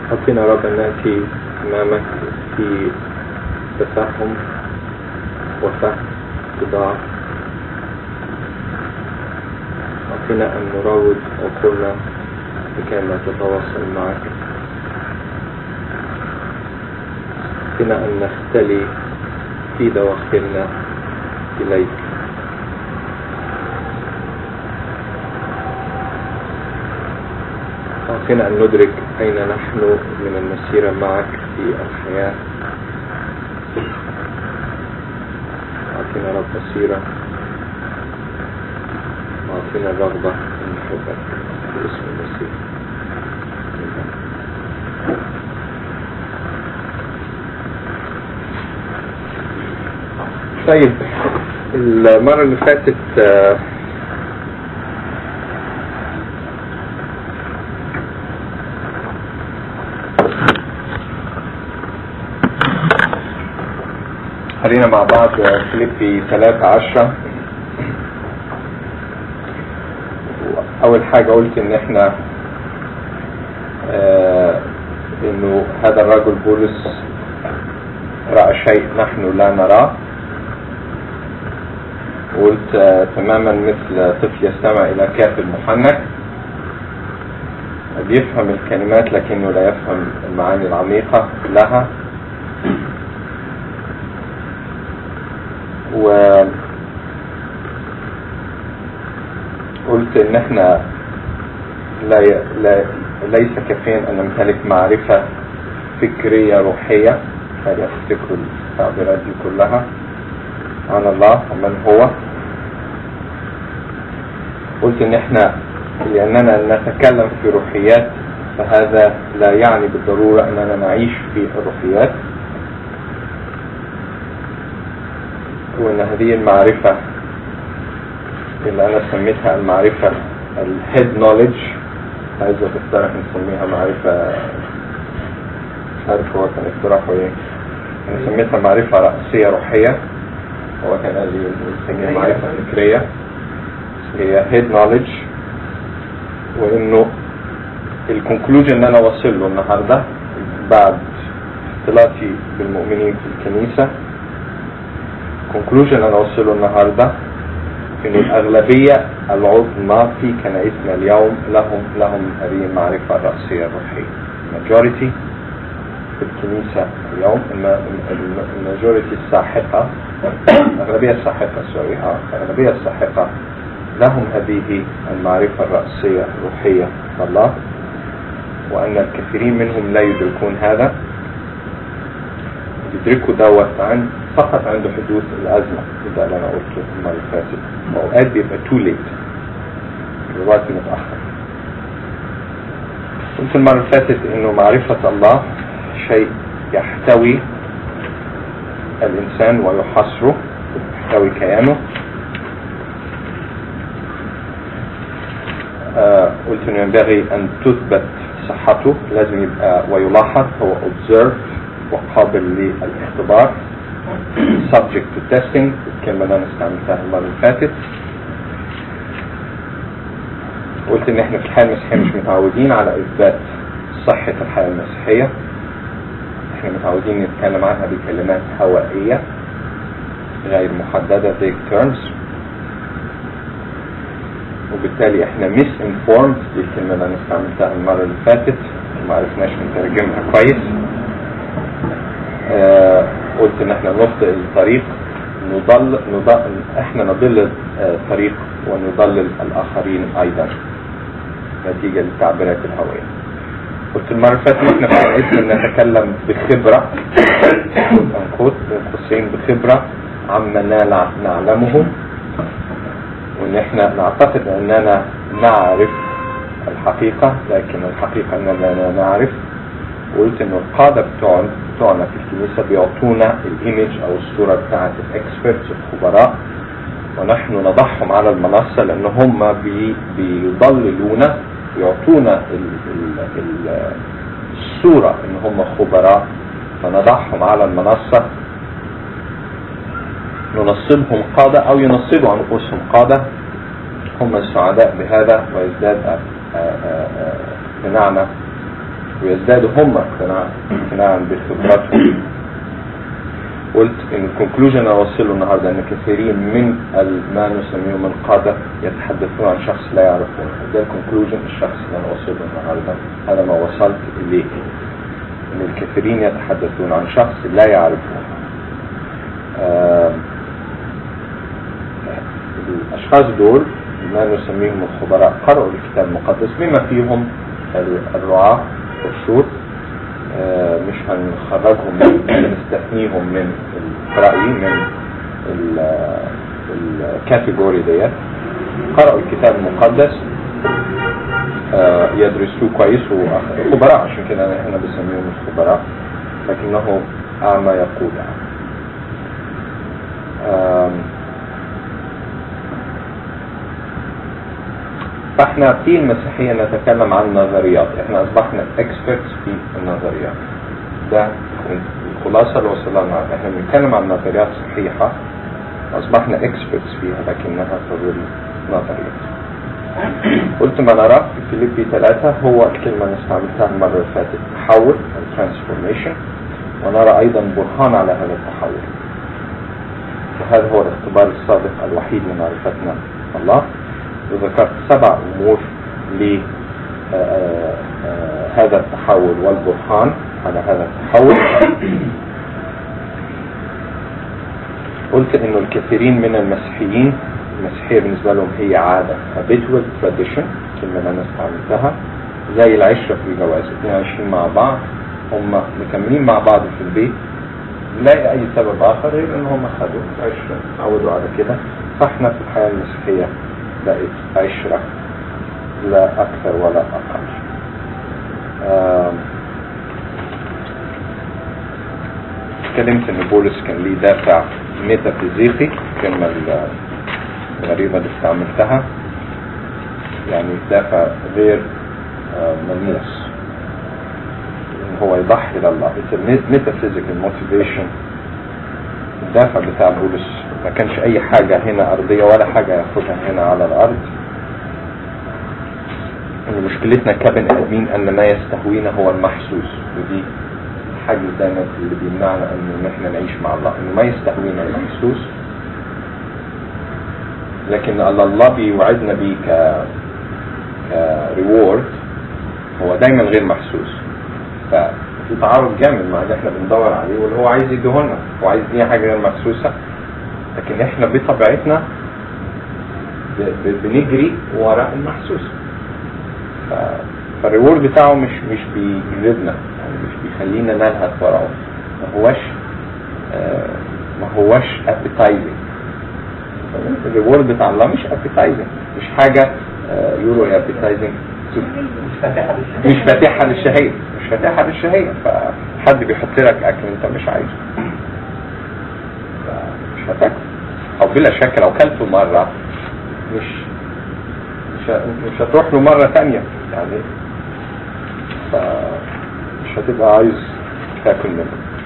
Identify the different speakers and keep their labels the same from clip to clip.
Speaker 1: أعطينا رب أن نأتي أمامك في تفهم وفهم اتضاع أعطينا أن نراود عقولنا لكي لا تتواصل معك أعطينا أن نختلي في دواخلنا إليك أعطينا أن ندرك أين نحن من المسيرة معك في الحياة أعطينا رب مسيرة وأعطينا الرغبة أن نحبك باسم المسيح طيب المرة اللي فاتت آه، قرينا مع بعض فيليبي 13 أول حاجة قلت إن إحنا آه إنه هذا الرجل بولس رأى شيء نحن لا نراه وقلت آه تماما مثل طفل يستمع إلى كافل محنك بيفهم الكلمات لكنه لا يفهم المعاني العميقة لها و قلت ان احنا لا, ي... لا ليس كافيا ان نمتلك معرفة فكرية روحية هذه افتكروا التعبيرات دي كلها عن الله ومن هو قلت ان احنا لاننا نتكلم في روحيات فهذا لا يعني بالضرورة اننا نعيش في الروحيات وان هذه المعرفة اللي انا سميتها المعرفة الهيد نوليدج عايز تقترح نسميها معرفة مش عارف هو كان اقتراحه ايه انا سميتها معرفة رأسية روحية هو كان قال لي نسميها معرفة فكرية هي هيد نوليدج وانه الكونكلوجن اللي انا وصل له النهارده بعد اختلاطي بالمؤمنين في الكنيسه الكونكلوجن انا اوصله النهارده ان الاغلبيه العظمى في كنائسنا اليوم لهم لهم هذه المعرفه الراسيه الروحيه majority في الكنيسه اليوم الماجوريتي الساحقه الاغلبيه الساحقه سوري اه الاغلبيه الساحقه لهم هذه المعرفه الراسيه الروحيه الله وان الكثيرين منهم لا يدركون هذا يدركوا دوت عند فقط عند حدوث الأزمة ده اللي أنا قلته المرة اللي فاتت وأوقات بيبقى تو ليت الوقت متأخر قلت المرة اللي فاتت إنه معرفة الله شيء يحتوي الإنسان ويحصره يحتوي كيانه آه قلت إنه ينبغي أن تثبت صحته لازم يبقى ويلاحظ هو observed وقابل للاختبار subject to testing الكلمة اللي أنا استعملتها المرة اللي فاتت قلت إن إحنا في الحياة المسيحية مش متعودين على إثبات صحة الحياة المسيحية إحنا متعودين نتكلم عنها بكلمات هوائية غير محددة vague terms وبالتالي إحنا misinformed دي الكلمة اللي أنا استعملتها المرة اللي فاتت وما عرفناش نترجمها كويس آه قلت ان احنا نخطئ الطريق نضل, نضل احنا نضل الطريق ونضلل الاخرين ايضا نتيجة للتعبيرات الهوية قلت المرة اللي فاتت احنا في كنيستنا نتكلم بخبرة انقوت قوسين بخبرة عما نعلمه وان احنا نعتقد اننا نعرف الحقيقة لكن الحقيقة اننا لا نعرف وقلت ان القادة بتوعنا بتوعنا في الكنيسة بيعطونا الايمج او الصورة بتاعت الاكسبرتس الخبراء ونحن نضعهم على المنصة لان هم بي بيضللونا يعطونا ال ال ال الصورة ان هم خبراء فنضعهم على المنصة ننصبهم قادة او ينصبوا انفسهم قادة هم السعداء بهذا ويزداد بنعمة ويزدادوا هم اقتناعا اقتناعا بخبراتهم قلت ان الكونكلوجن اوصله النهارده ان كثيرين من ال- ما نسميهم القاده يتحدثون عن شخص لا يعرفونه ده الكونكلوجن الشخص اللي انا اوصله النهارده هذا ما وصلت اليه ان الكثيرين يتحدثون عن شخص لا يعرفونه آم، الاشخاص دول ما نسميهم الخبراء قرأوا الكتاب المقدس بما فيهم ال- الرعاة والشور آه، مش هنخرجهم من هنستثنيهم من الرأي من ال- الكاتيجوري ديت قرأوا الكتاب المقدس آه، يدرسوه كويس وخبراء عشان كده احنا بنسميهم الخبراء لكنه أعمى يقول يعني آم، فاحنا في المسيحية نتكلم عن نظريات احنا اصبحنا اكسبرتس في النظريات ده الخلاصة اللي وصلنا لها احنا بنتكلم عن نظريات صحيحة اصبحنا اكسبرتس فيها لكنها تظل نظريات قلت ما نراه في فيليبي ثلاثة هو الكلمة اللي استعملتها المرة اللي فاتت تحول الترانسفورميشن ونرى ايضا برهان على هذا التحول وهذا هو الاختبار الصادق الوحيد لمعرفتنا الله وذكرت سبع امور لهذا التحول والبرهان على هذا التحول قلت انه الكثيرين من المسيحيين المسيحية بالنسبة لهم هي عادة habitual tradition الكلمة اللي انا استعملتها زي العشرة في الجواز اثنين عايشين مع بعض هم مكملين مع بعض في البيت لا اي سبب اخر غير ان هم خدوا عشرة تعودوا على كده فاحنا في الحياة المسيحية بقت عشرة لا اكثر ولا اقل آم، اتكلمت ان بولس كان ليه دافع ميتافيزيقي الكلمة ال- الغريبة اللي استعملتها يعني دافع غير آه، ملموس ان هو يضحي لله It's a met- metaphysical motivation الدافع بتاع بولس ما كانش اي حاجة هنا ارضية ولا حاجة ياخدها هنا على الارض ان مشكلتنا كبني ادمين ان ما يستهوينا هو المحسوس ودي الحاجز دايما اللي بيمنعنا ان احنا نعيش مع الله انه ما يستهوينا المحسوس لكن الله الله بيوعدنا بيه ك كريورد هو دايما غير محسوس ففي تعارض جامد مع اللي احنا بندور عليه واللي هو عايز يديهولنا هو عايز يدينا حاجه غير محسوسه لكن احنا بطبيعتنا ب- ب- بنجري وراء المحسوس ف- فالريورد بتاعه مش مش بيجذبنا يعني مش بيخلينا نلهث وراه ما هوش آه، ما هوش ابيتايزنج الريورد بتاع الله مش ابيتايزنج مش حاجه آه، يقولوا ابيتايزنج
Speaker 2: مش فاتحة بالشهادة
Speaker 1: مش فاتحه للشهيه مش فاتحه للشهيه فحد بيحط لك اكل انت مش عايزه مش هتاكل او بلا شك لو كلته مره مش مش ه- مش هتروح له مره ثانيه يعني فمش هتبقى عايز تاكل منه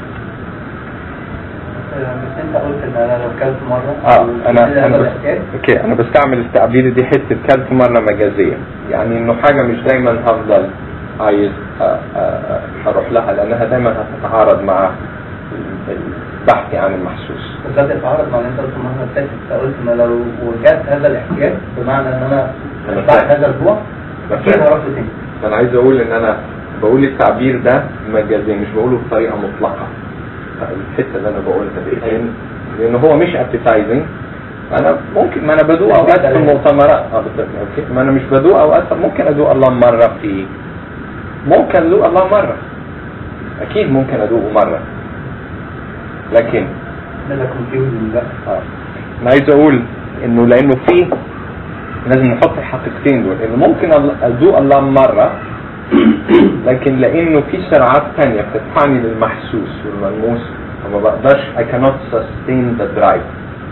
Speaker 2: بس انت قلت ان انا لو كلت مرة
Speaker 1: اه انا
Speaker 2: كده
Speaker 1: انا
Speaker 2: هبقى
Speaker 1: بس
Speaker 2: احتياج.
Speaker 1: اوكي انا بستعمل التعبير دي حته كلت مره مجازيه يعني انه حاجه مش دايما هفضل عايز أ- أ- أ- اروح لها لانها دايما هتتعارض مع البحث عن المحسوس
Speaker 2: بس ده بيتعارض مع اللي انت قلته المرة اللي فاتت انت قلت ان لو وجدت هذا الاحتياج بمعنى ان انا
Speaker 1: أنا
Speaker 2: بعد
Speaker 1: فاهم.
Speaker 2: هذا الجوع
Speaker 1: أنا
Speaker 2: اكيد
Speaker 1: فاهم.
Speaker 2: هروح له تاني
Speaker 1: انا عايز اقول ان انا بقول التعبير ده مجازي مش بقوله بطريقه مطلقه الحته اللي انا بقولها دي لان لان هو مش ابيتايزنج انا ممكن ما انا بدوق اوقات في المؤتمرات اه بالظبط اوكي ما انا مش بدوق اوقات ممكن ادوق الله مره في ممكن ادوق الله مره اكيد ممكن ادوقه مره لكن
Speaker 2: ده ده كونفيوزنج بقى
Speaker 1: اه انا عايز اقول انه لانه في لازم نحط الحقيقتين دول انه ممكن الله- ادوق الله مره لكن لانه في صراعات تانية بتدفعني للمحسوس والملموس فما بقدرش I cannot sustain the drive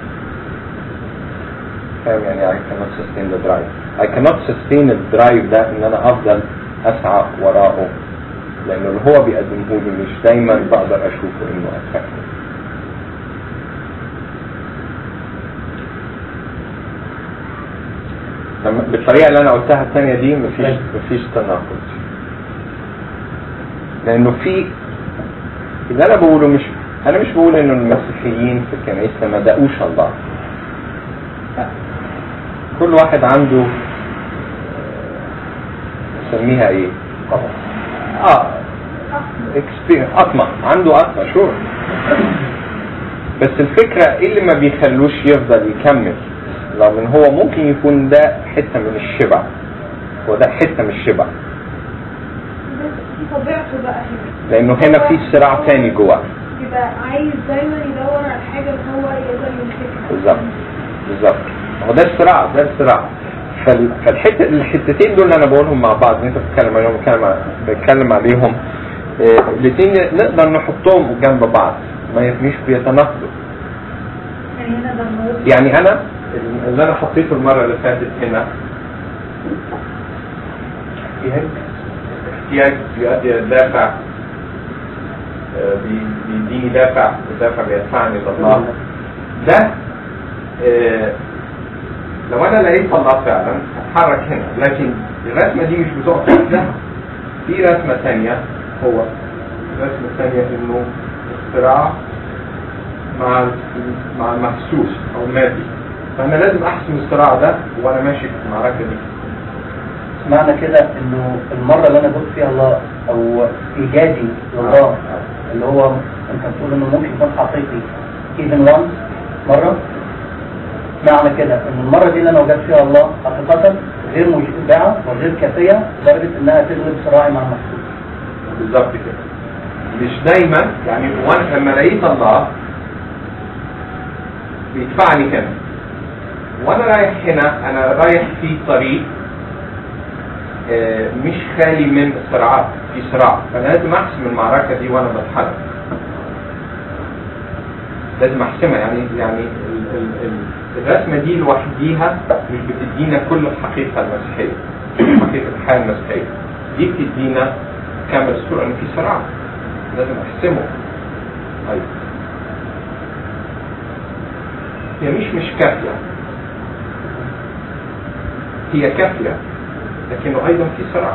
Speaker 1: فاهم يعني I cannot sustain the drive I cannot sustain the drive ده ان انا افضل اسعى وراءه لانه اللي هو بيقدمه لي مش دايما بقدر اشوفه انه اتفكر لما بالطريقه اللي انا قلتها الثانيه دي مفيش مفيش تناقض لانه في اللي انا بقوله مش انا مش بقول انه المسيحيين في الكنيسه ما دقوش الله لا. كل واحد عنده نسميها ايه اه experience اطمع عنده اطمع شور بس الفكرة ايه اللي ما بيخلوش يفضل يكمل رغم ان هو ممكن يكون ده حتة من الشبع وده حتة من الشبع
Speaker 3: دي طبيعته بقى هنا
Speaker 1: لانه هنا في صراع تاني جواه
Speaker 3: يبقى عايز دايما يدور على حاجة اللي هو يقدر يمسكها
Speaker 1: بالظبط بالظبط هو ده الصراع ده الصراع فال- فالحته الحتتين دول اللي انا بقولهم مع بعض اللي انت بتتكلم عليهم بتكلم بتكلم عليهم الاثنين نقدر نحطهم جنب بعض ما ي- مش بيتناقضوا
Speaker 3: يعني هنا ده الموضوع
Speaker 1: يعني انا اللي انا حطيته المره اللي فاتت هنا احتياج احتياج بيؤدي الى دافع آه، بي- بيديني دافع والدافع بيدفعني لله ده آه، لو انا لقيت الله فعلا هتحرك هنا لكن الرسمه دي مش بتقف لوحدها في رسمه ثانيه هو رسمه ثانيه انه الصراع مع مع المحسوس او المادي فانا لازم احسم الصراع ده وانا ماشي في المعركه دي
Speaker 2: معنى كده انه المره اللي انا دقت فيها الله او ايجادي لله اللي هو انت بتقول انه ممكن يكون حقيقي even once مره معنى كده ان المره دي اللي انا وجدت فيها الله حقيقه غير مشبعه وغير كافيه لدرجه انها تغلب صراعي مع المحسوس
Speaker 1: بالظبط كده مش دايما يعني وانا لما لقيت الله بيدفعني هنا وانا رايح هنا انا رايح في طريق آه، مش خالي من صراعات في صراع فانا لازم احسم المعركه دي وانا بتحرك لازم احسمها يعني يعني ال ال ال الرسمه دي لوحديها مش بتدينا كل الحقيقه المسيحيه حقيقه الحياه المسيحيه دي بتدينا كامل الصوره ان في صراع لازم احسمه طيب هي مش مش كافيه هي كافيه لكنه ايضا في صراع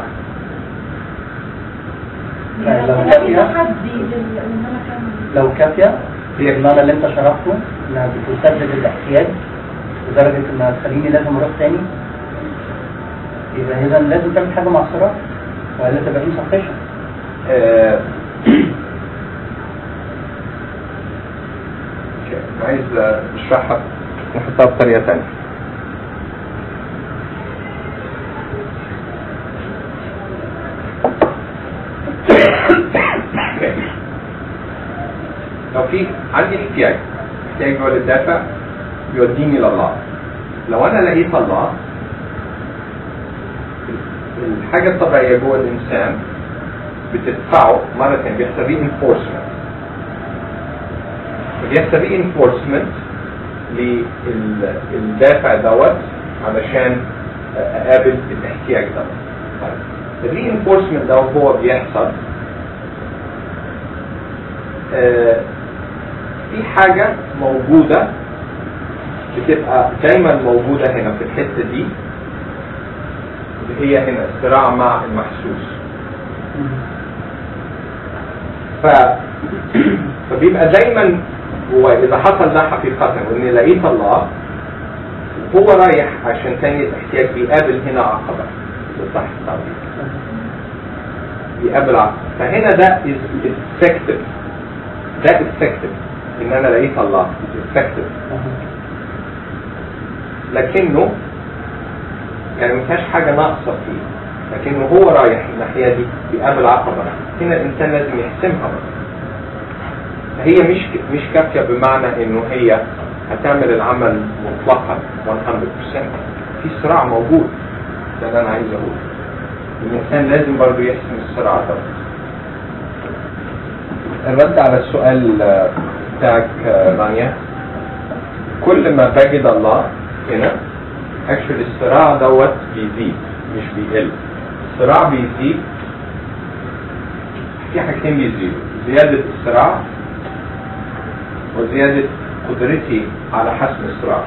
Speaker 2: يعني لو
Speaker 3: في
Speaker 2: كافيه
Speaker 3: تحدي لل- ان انا اكمل
Speaker 2: لو كافيه
Speaker 1: هي
Speaker 2: المعنى اللي انت شرحته انها بتسدد الاحتياج لدرجه انها تخليني لازم اروح تاني يبقى اذا لازم تعمل حاجه مع الصراع والا تبقى insufficient
Speaker 1: آه، أوكي، عايز اشرحها نحطها بطريقه ثانيه لو في عندي احتياج احتياج هو للدافع يوديني لله لو انا لقيت الله الحاجه الطبيعيه جوه الانسان بتدفعه مرة بيحصل reinforcement بيحصل reinforcement للدافع دوت علشان اقابل الاحتياج دوت طيب الرينفورسمنت ده هو بيحصل آه، في حاجة موجودة بتبقى دايما موجودة هنا في الحتة دي اللي هي هنا الصراع مع المحسوس ف... فبيبقى دايما هو اذا حصل ده حقيقة وان لقيت الله هو رايح عشان تاني الاحتياج بيقابل هنا عقبة بالصح التعبير بيقابل عقبة فهنا ده is effective ده effective ان انا لقيت الله effective لكنه يعني ما فيهاش حاجة ناقصة فيه لكنه هو رايح الناحية دي بيقابل عقبة هنا الإنسان لازم يحسمها بقى فهي مش مش كافية بمعنى إنه هي هتعمل العمل مطلقا 100% في صراع موجود ده اللي أنا عايز أقوله الإنسان لازم برضه يحسم الصراع ده الرد على السؤال آه، بتاعك آه، رانيا كل ما بجد الله هنا اكشولي الصراع دوت بيزيد مش بيقل الصراع بيزيد في حاجتين بيزيدوا زيادة الصراع وزيادة قدرتي على حسم الصراع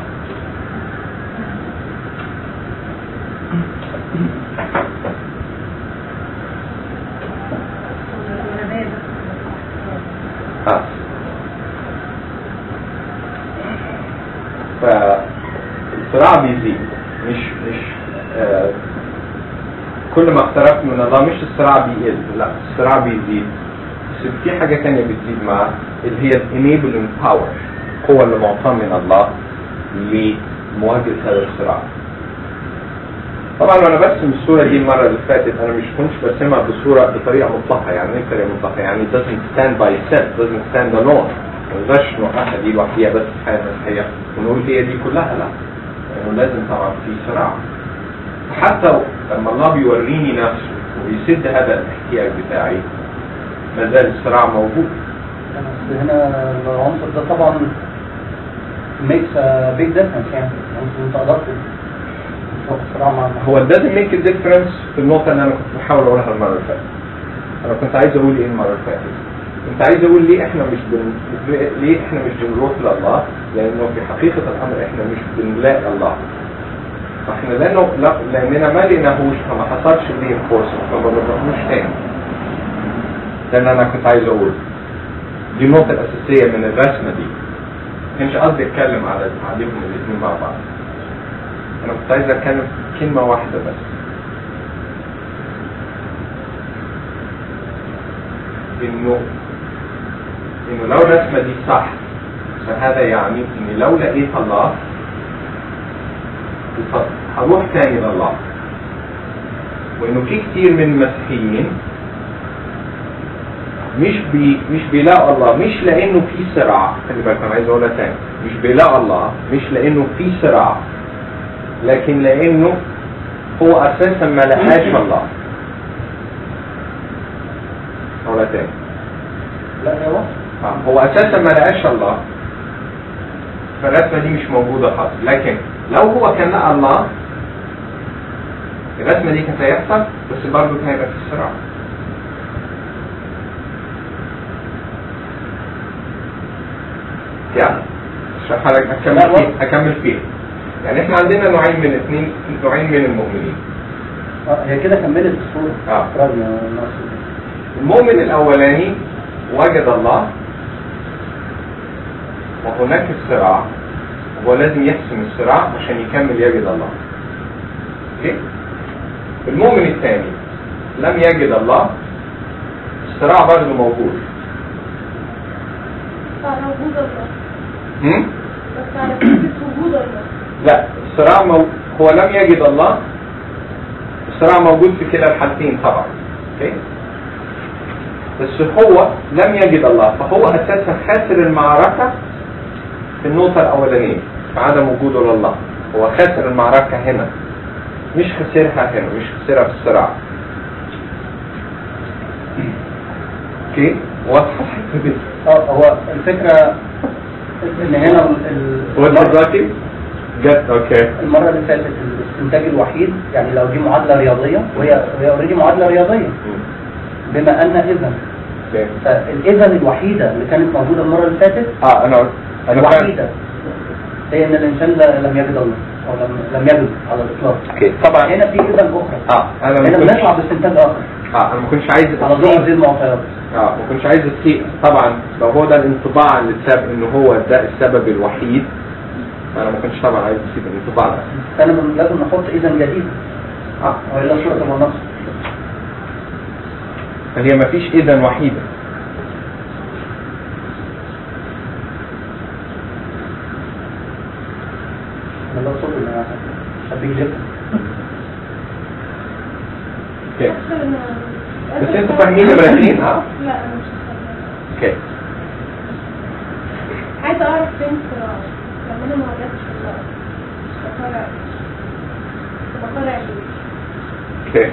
Speaker 1: الصراع بيزيد مش مش آه كل ما اقتربت من الله مش الصراع بيقل لا الصراع بيزيد بس في حاجة تانية بتزيد معاه اللي هي enabling power القوة اللي معطاة من الله لمواجهة هذا الصراع طبعا وانا برسم الصورة دي المرة اللي فاتت انا مش كنتش برسمها بصورة بطريقة مطلقة يعني ايه طريقة مطلقة يعني it doesn't stand by itself doesn't stand alone ما نقدرش نوقفها دي لوحديها بس في حياة مسيحية ونقول هي دي كلها لا لانه لازم طبعا في صراع حتى لما الله بيوريني نفسه وبيسد هذا الاحتياج بتاعي ما زال الصراع موجود
Speaker 2: بس هنا العنصر ده طبعا makes a big difference يعني عنصر انت قدرت تروح صراع مع
Speaker 1: هو it doesn't make a difference في النقطة اللي أنا كنت بحاول أقولها المرة اللي فاتت. أنا كنت عايز أقول إيه المرة اللي فاتت؟ كنت عايز أقول ليه إحنا مش بن... ليه إحنا مش بنروح لله؟ لأنه في حقيقة الأمر إحنا مش بنلاقي الله. فإحنا لأنه لا... لأننا ما لقيناهوش فما حصلش ليه فرصة فما بنروحوش تاني. ده اللي أنا كنت عايز أقوله. دي النقطة الأساسية من الرسمة دي. ما كانش قصدي أتكلم على عليهم الاثنين مع بعض. انا كنت عايز اتكلم كلمة واحدة بس انه انه لو الرسمة دي صح فهذا يعني اني لو لقيت الله هروح تاني لله وانه في كتير من المسيحيين مش بي مش بيلاقوا الله مش لانه في صراع خلي بالك انا عايز اقولها تاني مش بيلاقوا الله مش لانه في صراع لكن لانه هو اساسا ما لقاش الله ولا تاني
Speaker 2: لا يا واحد
Speaker 1: آه، هو اساسا ما لقاش الله فالرسمه دي مش موجوده خالص لكن لو هو كان لقى الله الرسمه دي كانت هيحصل بس برضه كان هيبقى في صراع يعني اشرح لك
Speaker 2: لا،
Speaker 1: اكمل
Speaker 2: و-
Speaker 1: فيه اكمل فيه يعني احنا عندنا نوعين من اثنين نوعين من المؤمنين
Speaker 2: آه، هي كده كملت الصورة
Speaker 1: آه.
Speaker 2: راضية ناصر
Speaker 1: المؤمن الاولاني وجد الله وهناك الصراع هو لازم يحسم الصراع عشان يكمل يجد الله اوكي المؤمن الثاني لم يجد الله الصراع برضه موجود
Speaker 3: على وجود الله
Speaker 1: هم؟
Speaker 3: بس على فكرة وجود الله
Speaker 1: لا الصراع مو... هو لم يجد الله الصراع موجود في كلا الحالتين طبعا اوكي بس هو لم يجد الله فهو اساسا خاسر المعركة في النقطة الأولانية في عدم وجوده لله هو خاسر المعركة هنا مش خسرها هنا مش خسرها في الصراع اوكي واضحة الحتة دي
Speaker 2: اه هو الفكرة ان هنا ال- ال-
Speaker 1: وات دلوقتي؟ جت اوكي
Speaker 2: المرة اللي فاتت الاستنتاج الوحيد يعني لو دي معادلة رياضية وهي وهي اوريدي معادلة رياضية بما ان اذا
Speaker 1: اوكي
Speaker 2: فالاذا الوحيدة اللي كانت موجودة المرة اللي فاتت
Speaker 1: اه انا انا فاهم
Speaker 2: الوحيدة هي ان الانسان لا- لم يجد الله او لم لم يجد على الاطلاق
Speaker 1: اوكي طبعا
Speaker 2: هنا في اذا اخرى
Speaker 1: اه انا ما
Speaker 2: هنا
Speaker 1: كنتش
Speaker 2: بنطلع باستنتاج اخر
Speaker 1: اه انا ما كنتش عايز
Speaker 2: على ضوء
Speaker 1: أسيء-
Speaker 2: هذه المعطيات
Speaker 1: اه ما كنتش عايز اسيء طبعا لو هو ده الانطباع اللي اتساب انه هو ده السبب الوحيد انا ما كنتش طبعا عايز اسيب الانطباع ده
Speaker 2: فانا بن- لازم نحط اذا جديد
Speaker 1: اه
Speaker 2: والا الصورة تبقى نقص
Speaker 1: فهي ما فيش اذا وحيده
Speaker 2: والله صوت انا هديك جبت
Speaker 1: اوكي
Speaker 3: أكثر إن-
Speaker 1: بس انتوا فاهمين الاثنين اه
Speaker 3: لا أنا مش فاهمة
Speaker 1: اوكي
Speaker 3: عايزة أعرف فين الصراع لما أنا ما وجدتش الله بطلع بطلع ليه
Speaker 1: اوكي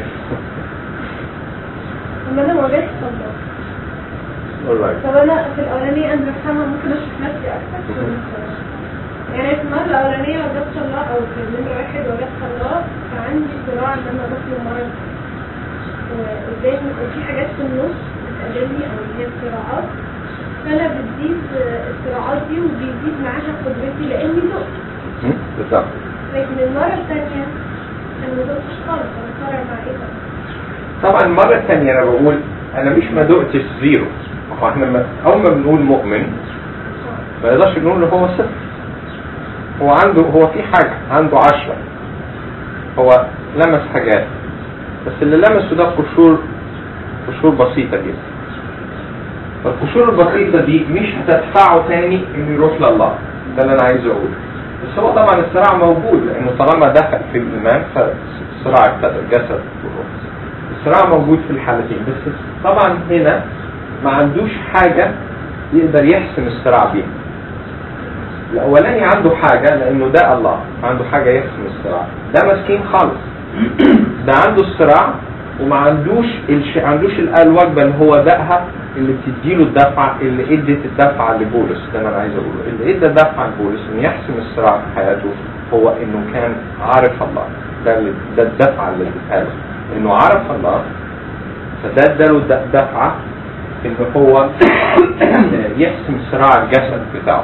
Speaker 3: لما أنا ما وجدتش الله
Speaker 1: alright
Speaker 3: طب أنا في الأولانية أنا بفهمها ممكن أشوف نفسي أكتر في الصراع. يعني في المرة الأولانية وجدت الله أو في النمرة واحد وجدت الله فعندي صراع إن أنا بطلب مرة وقدامي وفي حاجات في النص بتقابلني أو اللي هي الصراعات فأنا بتزيد الصراعات دي وبيزيد معاها قدرتي لأني دقت
Speaker 1: هم؟ بالظبط
Speaker 3: لكن المرة الثانية أنا ما دقتش خالص أنا صارع مع إيه بقى؟
Speaker 1: طبعا المرة الثانية أنا بقول أنا مش ما دقتش زيرو هو احنا ما- أول ما بنقول مؤمن ما نقدرش نقول إن هو صفر هو عنده هو في حاجة عنده عشرة هو لمس حاجات بس اللي لمسه ده قشور قشور بسيطة جدا فالقشور البسيطة دي مش هتدفعه تاني انه يروح لله ده اللي انا عايز اقوله بس هو طبعا الصراع موجود لانه طالما دخل في الايمان فالصراع ابتدى الجسد والروح الصراع موجود في الحالتين بس طبعا هنا ما عندوش حاجة يقدر يحسم الصراع بيها الاولاني عنده حاجة لانه ده الله عنده حاجة يحسم الصراع ده مسكين خالص ده عنده الصراع وما عندوش الش... عندوش الآلة الوجبة اللي هو دقها اللي بتديله الدفعة اللي ادت الدفعة لبولس ده اللي انا عايز اقوله اللي ادى الدفعة لبولس انه يحسم الصراع في حياته هو انه كان عارف الله ده اللي ده الدفعة اللي ادتها له انه عرف الله فده اداله الد- دفعة ان هو يحسم صراع الجسد بتاعه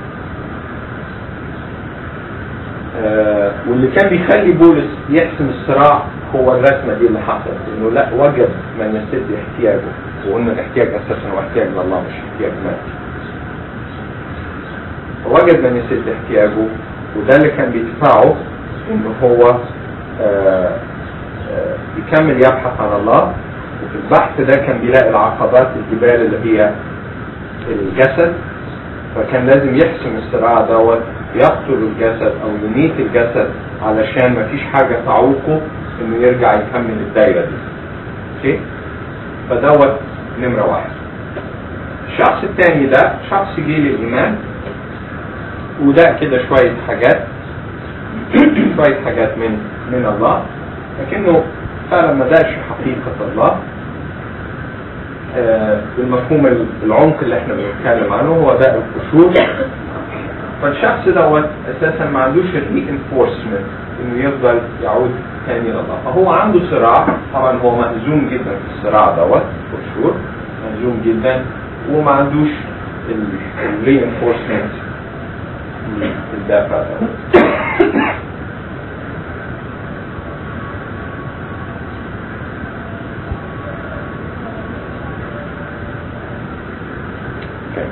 Speaker 1: آه، واللي كان بيخلي بولس يحسم الصراع هو الرسمه دي اللي حصلت انه لا وجد من يسد احتياجه وقلنا الاحتياج اساسا هو احتياج لله مش احتياج مادي وجد من يسد احتياجه وده اللي كان بيدفعه انه هو آه، آه، يكمل يبحث عن الله وفي البحث ده كان بيلاقي العقبات الجبال اللي هي الجسد فكان لازم يحسم الصراع دوت يقتل الجسد او يميت الجسد علشان ما فيش حاجة تعوقه انه يرجع يكمل الدايرة دي اوكي فدوت نمرة واحد الشخص الثاني ده شخص جه للإيمان وده كده شوية حاجات شوية حاجات من من الله لكنه فعلا ما داش حقيقة الله آه، بالمفهوم ال- العمق اللي احنا بنتكلم عنه هو ده القشور فالشخص دوت اساسا ما عندوش الري انفورسمنت انه يفضل يعود تاني لله فهو عنده صراع طبعا هو مهزوم جدا في الصراع دوت قشور مهزوم جدا وما عندوش الري انفورسمنت الدافع دوت Okay.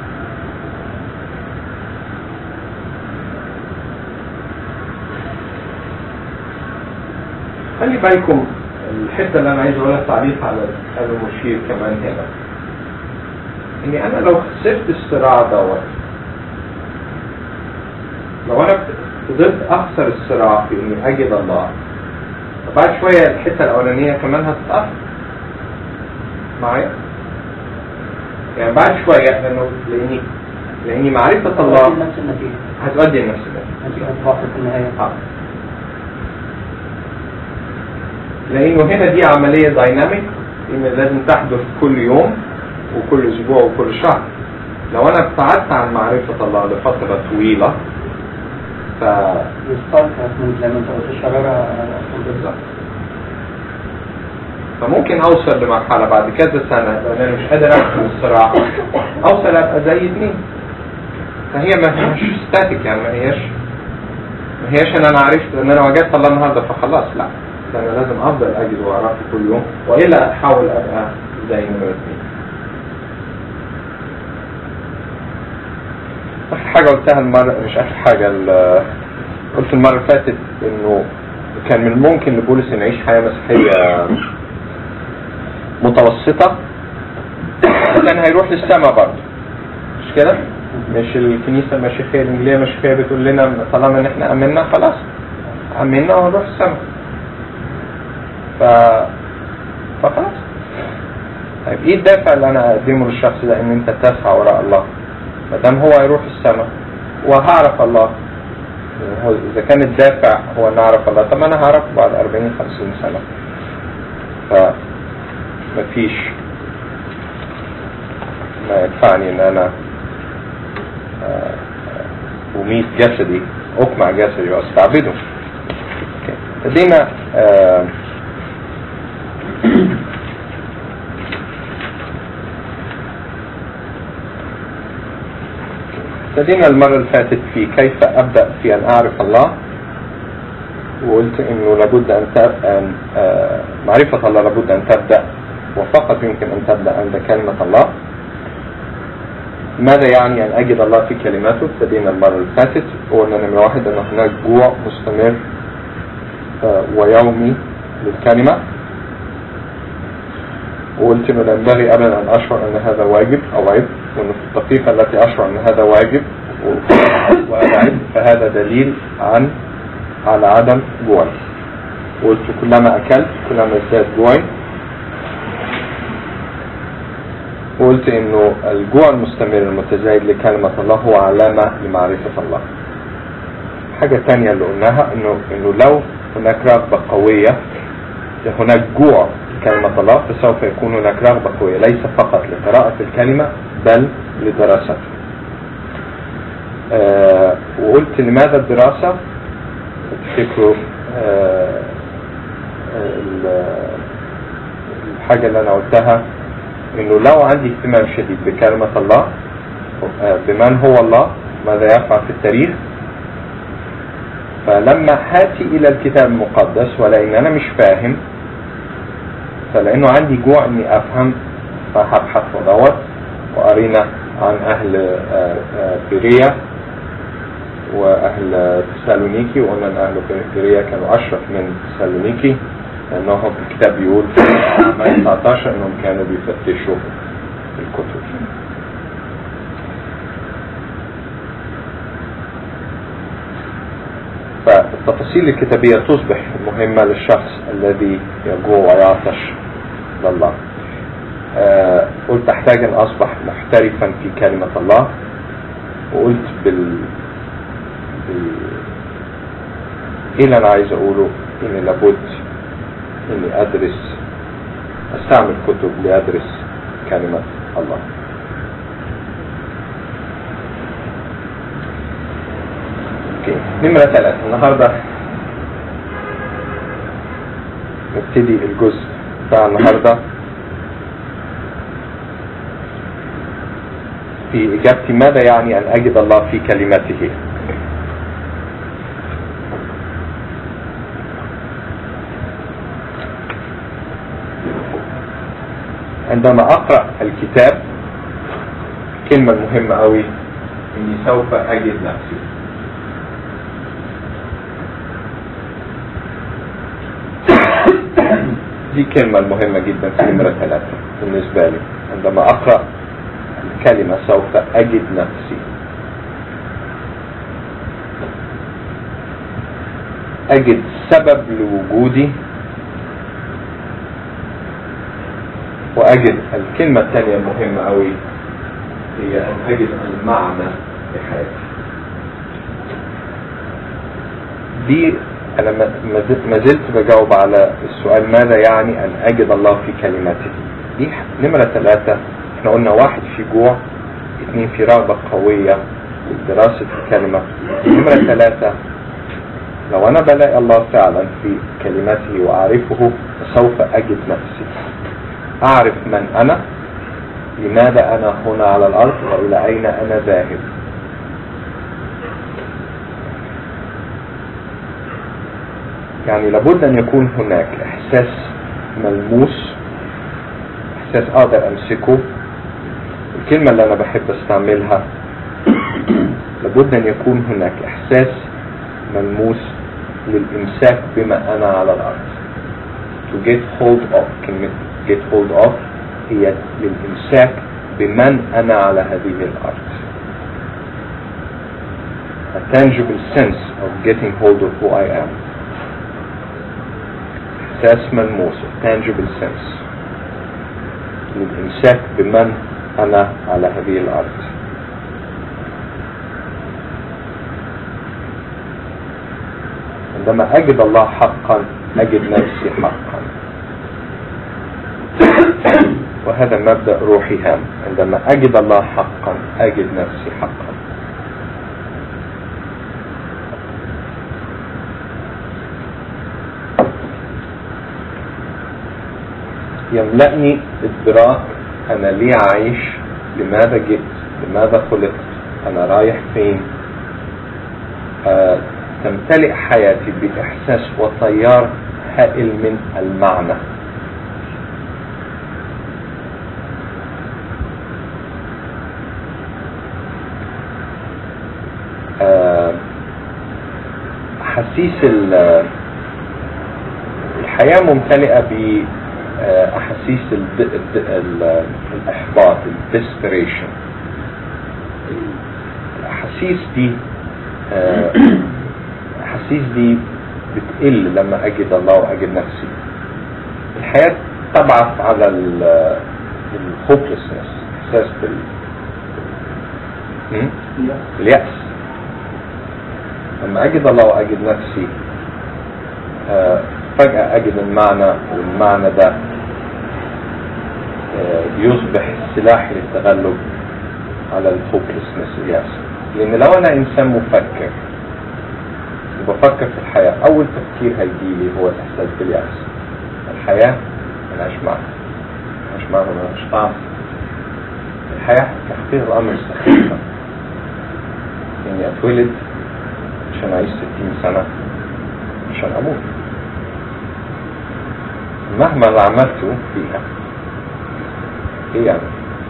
Speaker 1: خلي بالكم الحتة اللي أنا عايز أقولها تعليق على على المشير كمان هنا إني أنا لو خسرت الصراع دوت لو أنا فضلت أخسر الصراع في إني أجد الله بعد شوية الحتة الأولانية كمان هتتأثر معايا يعني بعد شوية لأنه لأني لأني معرفة الله
Speaker 2: نفس النتيجة
Speaker 1: هتؤدي لنفس ده
Speaker 2: نتيجة الضعف في النهاية
Speaker 1: آه. لانه هنا دي عملية دايناميك ان لازم تحدث كل يوم وكل اسبوع وكل شهر لو انا ابتعدت عن معرفة الله لفترة طويلة ف
Speaker 2: يستارت من زي ما انت قلت الشرارة
Speaker 1: بالظبط فممكن اوصل لمرحلة بعد كذا سنة لان انا مش قادر احكم الصراع اوصل ابقى زي اتنين فهي ما هيش ستاتيك يعني ما هيش ما هيش ان انا عرفت ان انا وجدت الله النهارده فخلاص لا ده انا لازم افضل اجد واعرفه كل يوم والا احاول ابقى زي نمرة اتنين اخر حاجة قلتها المرة مش اخر حاجة ال- قلت المرة اللي فاتت انه كان من الممكن لبولس انه يعيش حياة مسيحية متوسطة وكان هيروح للسماء برضه مش كده؟ مش الكنيسة المسيحية الإنجيلية المسيحية بتقول لنا طالما إن إحنا آمنا خلاص آمنا وهنروح السماء ف فخلاص طيب إيه الدافع اللي أنا أقدمه للشخص ده إن أنت تسعى وراء الله ما دام هو هيروح السماء وهعرف الله هو إذا كان الدافع هو إن أعرف الله طب ما أنا هعرفه بعد 40 50 سنة ف مفيش ما يدفعني ان انا آه، أميت جسدي أقمع جسدي وأستعبده أوكي. ابتدينا آه، ابتدينا المرة اللي فاتت في كيف أبدأ في أن أعرف الله وقلت إنه لابد أن ت- أن آه، معرفة الله لابد أن تبدأ وفقط يمكن أن تبدأ عند كلمة الله ماذا يعني أن أجد الله في كلماته ابتدينا المرة اللي فاتت وقلنا نمرة واحد أن هناك جوع مستمر آه، ويومي للكلمة وقلت انه لا ينبغي ابدا ان اشعر ان هذا واجب او عيب وانه في الدقيقة التي اشعر ان هذا واجب و- وهذا عيب فهذا دليل عن على عدم جوعي وقلت كلما اكلت كلما ازداد جوعي وقلت انه الجوع المستمر المتزايد لكلمة الله هو علامة لمعرفة الله حاجة تانية اللي قلناها انه انه لو هناك رغبة قوية هناك جوع لكلمة الله فسوف يكون هناك رغبة قوية ليس فقط لقراءة الكلمة بل لدراستها آه وقلت لماذا الدراسة تفتكروا آه ال- الحاجة اللي أنا قلتها إنه لو عندي اهتمام شديد بكلمة الله آه بمن هو الله ماذا يفعل في التاريخ فلما هاتي إلى الكتاب المقدس ولأن أنا مش فاهم فلأنه عندي جوع إني أفهم فهبحث وأدور وقرينا عن أهل آه، آه، بيريا وأهل تسالونيكي وقلنا أن أهل بيريا كانوا أشرف من تسالونيكي لأنهم الكتاب بيقول في أعمال 19 أنهم كانوا بيفتشوا الكتب فالتفاصيل الكتابية تصبح مهمة للشخص الذي يجوع ويعطش لله آه قلت أحتاج أن أصبح محترفا في كلمة الله وقلت بال, بال... إيه اللي أنا عايز أقوله إن لابد إني أدرس أستعمل كتب لأدرس كلمة الله اوكي نمرة ثلاثة النهاردة نبتدي الجزء بتاع النهاردة في إجابتي ماذا يعني أن أجد الله في كلمته عندما أقرأ الكتاب الكلمة المهمة أوي إني سوف أجد نفسي دي كلمة المهمة جدا في نمرة ثلاثة بالنسبة لي عندما أقرأ الكلمة سوف أجد نفسي أجد سبب لوجودي وأجد الكلمة الثانية المهمة أوي هي أن أجد المعنى لحياتي دي أنا ما- ما زلت- ما زلت بجاوب على السؤال ماذا يعني أن أجد الله في كلماته دي ح- نمرة ثلاثة احنا قلنا واحد في جوع اثنين في رغبة قوية لدراسة الكلمة نمرة ثلاثة لو أنا بلاقي الله فعلا في كلماته وأعرفه فسوف أجد نفسي أعرف من أنا لماذا أنا هنا على الأرض وإلى أين أنا ذاهب يعني لابد أن يكون هناك إحساس ملموس إحساس أقدر أمسكه الكلمة اللي أنا بحب أستعملها لابد أن يكون هناك إحساس ملموس للإمساك بما أنا على الأرض to get hold of كلمة get hold of هي للإمساك بمن أنا على هذه الأرض a tangible sense of getting hold of who I am إحساس ملموس a tangible sense للإمساك بمن أنا على هذه الأرض عندما أجد الله حقا أجد نفسي حقا وهذا مبدأ روحي هام عندما أجد الله حقا أجد نفسي حقا يملأني إدراك أنا ليه عايش لماذا جئت لماذا خلقت أنا رايح فين آه تمتلئ حياتي بإحساس وتيار هائل من المعنى احاسيس ال- الحياة ممتلئة بأحاسيس الد- الد- ال- الإحباط الديسبريشن الأحاسيس دي آه، الأحاسيس دي بتقل لما أجد الله وأجد نفسي الحياة تبعث على الهوبلسنس إحساس بال م? اليأس لما أجد الله وأجد نفسي آه، فجأة أجد المعنى والمعنى ده آه، يصبح سلاحي للتغلب على الهوبلسنس اليأس لأن لو أنا إنسان مفكر وبفكر في الحياة أول تفكير هيجيلي هو الإحساس باليأس الحياة ملهاش معنى ملهاش معنى ملهاش طعم الحياة تحقيق الأمر سخيفة إني أتولد عشان أعيش ستين سنة عشان أموت مهما اللي عملته فيها إيه يعني؟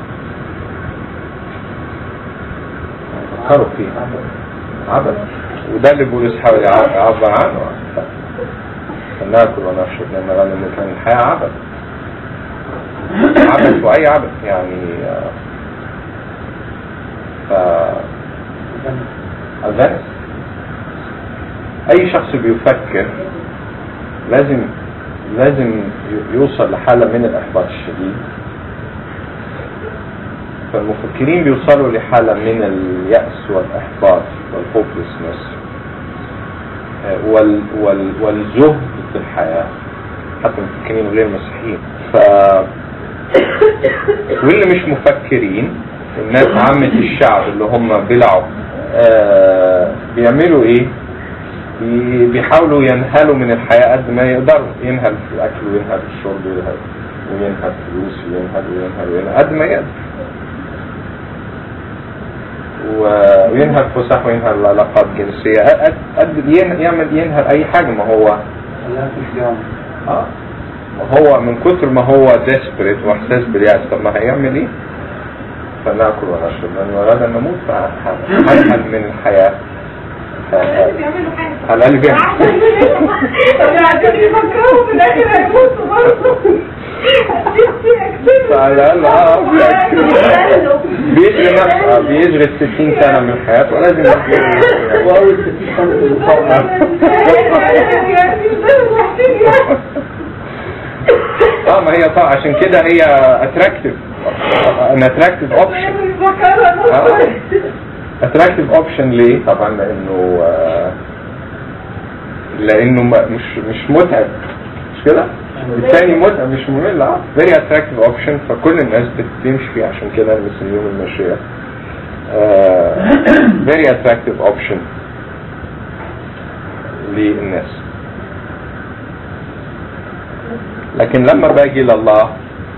Speaker 1: فكروا فيها عبث وده اللي بولس حاول يع- يعبر عنه فلناكل ونشرب لأن غنم كان الحياة عبث عبث وأي عبث يعني آه، ف الغنم أي شخص بيفكر لازم لازم ي- يوصل لحالة من الإحباط الشديد فالمفكرين بيوصلوا لحالة من اليأس والإحباط والهوبلسنس وال وال والزهد في الحياة حتى المفكرين غير مسيحيين ف واللي مش مفكرين الناس عامة الشعب اللي هم بيلعوا آه بيعملوا ايه بي- بيحاولوا ينهلوا من الحياة قد ما يقدروا ينهل في الأكل وينهل في الشرب وينهل وينهل فلوس وينهل وينهل وينهل قد ما يقدر و- وينهل فسح وينهل علاقات جنسية قد قد ين- يعمل ينهل أي حاجة ما هو
Speaker 2: خلاها في الجامعة
Speaker 1: اه ما هو من كتر ما هو ديسبريت واحساس باليأس طب ما هيعمل ايه؟ فناكل ونشرب لان ولاد نموت فهنهل من الحياة
Speaker 3: لازم يعملوا حاجة
Speaker 1: على الأقل بيعمل.
Speaker 3: طب قاعدين يفكروا في الآخر هيموتوا برضه
Speaker 1: فعلى الأقل اه
Speaker 3: بيأكلوا.
Speaker 1: بيشغل نفسه آه، بيشغل 60 سنة من حياته ولازم يشغل
Speaker 2: وأول ستين سنة في المقاومة
Speaker 1: اه ما هي طبعا عشان كده هي اتراكتيف ان اتراكتيف اوبشن اتراكتيف اوبشن ليه؟ طبعا لانه آه، لانه ما- مش مش متعب مش كده؟ الثاني متعب مش ممل اه فيري اتراكتيف اوبشن فكل الناس بتمشي فيه عشان كده بنسميهم المشيه فيري اتراكتيف اوبشن للناس لكن لما باجي لله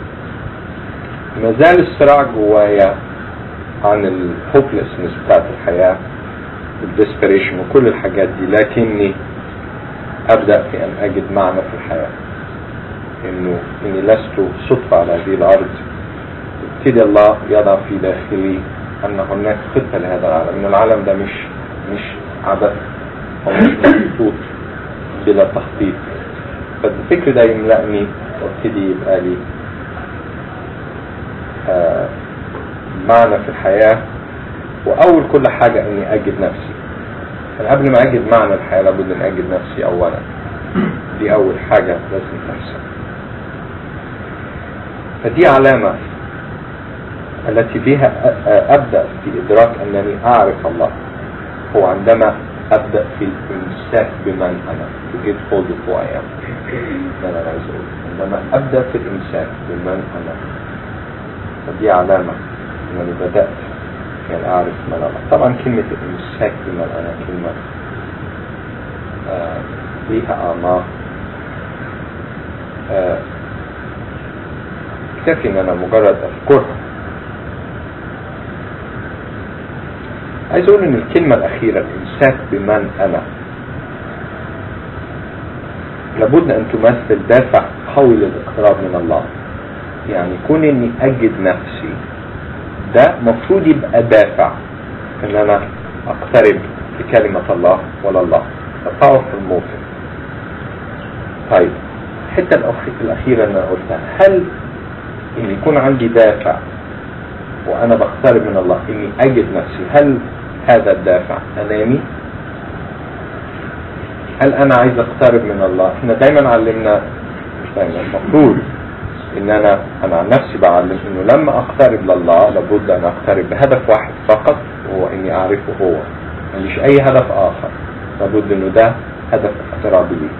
Speaker 1: ما زال الصراع جوايا عن الهوبلسنس بتاعت الحياة الديسبريشن وكل الحاجات دي لكني أبدأ في أن أجد معنى في الحياة إنه إني لست صدفة على هذه الأرض ابتدى الله يضع في داخلي أن هناك خطة لهذا العالم إن العالم ده مش مش عبث أو مش محطوط بلا تخطيط فالفكر ده يملأني وابتدي يبقى لي آه، معنى في الحياة وأول كل حاجة إني أجد نفسي أنا قبل ما أجد معنى الحياة لابد أن أجد نفسي أولا دي أول حاجة لازم تحصل فدي علامة التي بها أ- أ- أبدأ في إدراك أنني أعرف الله هو عندما أبدأ في الإمساك بمن أنا to get hold of who I am ده اللي أنا عايز أقوله عندما أبدأ في الإمساك بمن أنا فدي علامة أنني بدأت يعني أعرف من أنا طبعا كلمة الإمساك بمن أنا كلمة آه ليها أعماق آه كتفي إن أنا مجرد أذكرها عايز أقول إن الكلمة الأخيرة الإمساك بمن أنا لابد أن تمثل دافع قوي للاقتراب من الله يعني كون إني أجد نفسي ده مفروض يبقى دافع إن أنا أقترب بكلمة الله ولا الله a powerful motive طيب الحتة الأخ- الأخيرة اللي أنا قلتها هل إن يكون عندي دافع وأنا بقترب من الله إني أجد نفسي هل هذا الدافع أناني؟ هل أنا عايز أقترب من الله؟ إحنا دايما علمنا مش دايما المفروض إن أنا أنا عن نفسي بعلم إنه لما أقترب لله لابد أن أقترب بهدف واحد فقط وهو إني أعرفه هو ماليش أي هدف آخر لابد إنه ده هدف اقترابي ليه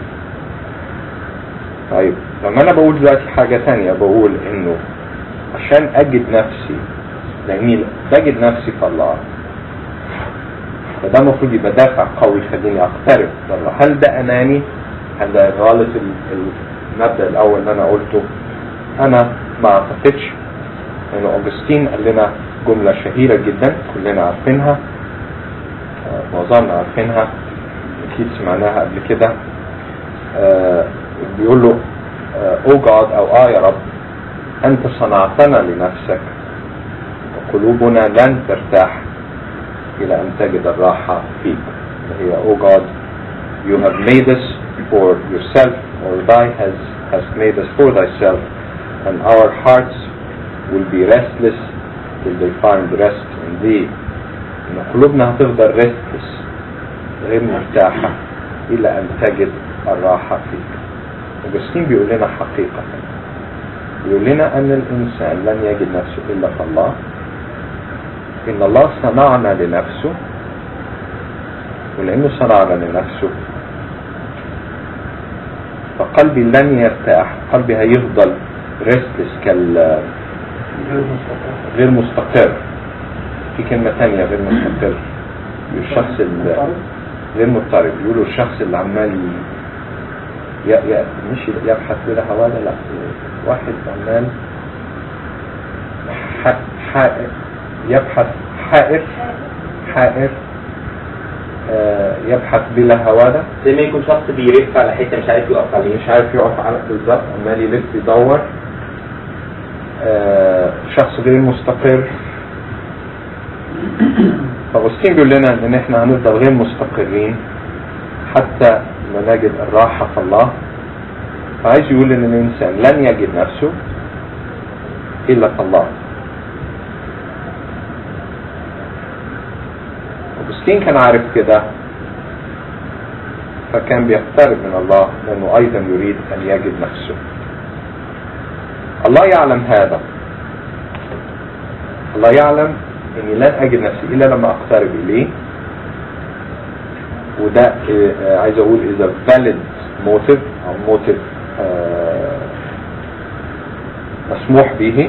Speaker 1: طيب لما انا بقول دلوقتي حاجة تانية بقول انه عشان اجد نفسي لاني بجد نفسي في الله فده المفروض يبقى دافع قوي يخليني اقترب من الله هل ده اناني هل ده غلط ال- المبدأ الاول اللي انا قلته انا ما اعتقدش انه اوجستين قال لنا جملة شهيرة جدا كلنا عارفينها آه، معظمنا عارفينها اكيد سمعناها قبل كده آه، بيقول له او جاد او اه يا رب انت صنعتنا لنفسك وقلوبنا لن ترتاح الى ان تجد الراحة فيك اللي هي او جاد you have made us for yourself or thy has has made us for thyself and our hearts will be restless till they find rest in thee ان قلوبنا هتفضل restless غير مرتاحة الى ان تجد الراحة فيك أوجستين بيقول لنا حقيقة بيقول لنا أن الإنسان لن يجد نفسه إلا في الله إن الله صنعنا لنفسه ولأنه صنعنا لنفسه فقلبي لن يرتاح قلبي هيفضل ريستلس كال
Speaker 2: غير مستقر
Speaker 1: غير مستقر في كلمة تانية غير مستقر الشخص ال- غير مضطرب يقولوا الشخص اللي عمال ي... ي... مش يبحث بلا هواده لا واحد عمال ح... حائر يبحث حائر حائر آه يبحث بلا هواده
Speaker 4: زي ما يكون شخص بيلف على حته مش عارف يقف عليه
Speaker 1: مش عارف يقف على بالظبط عمال يلف يدور آه شخص غير مستقر فاغسطين بيقول لنا ان احنا هنفضل غير مستقرين حتى ما نجد الراحة في الله فعايز يقول ان الانسان لن يجد نفسه الا في الله أوغسطين كان عارف كده فكان بيقترب من الله لأنه أيضا يريد أن يجد نفسه الله يعلم هذا الله يعلم أني لن أجد نفسي إلا لما أقترب إليه وده آه، عايز أقول إذا valid motive أو motive آه، مسموح به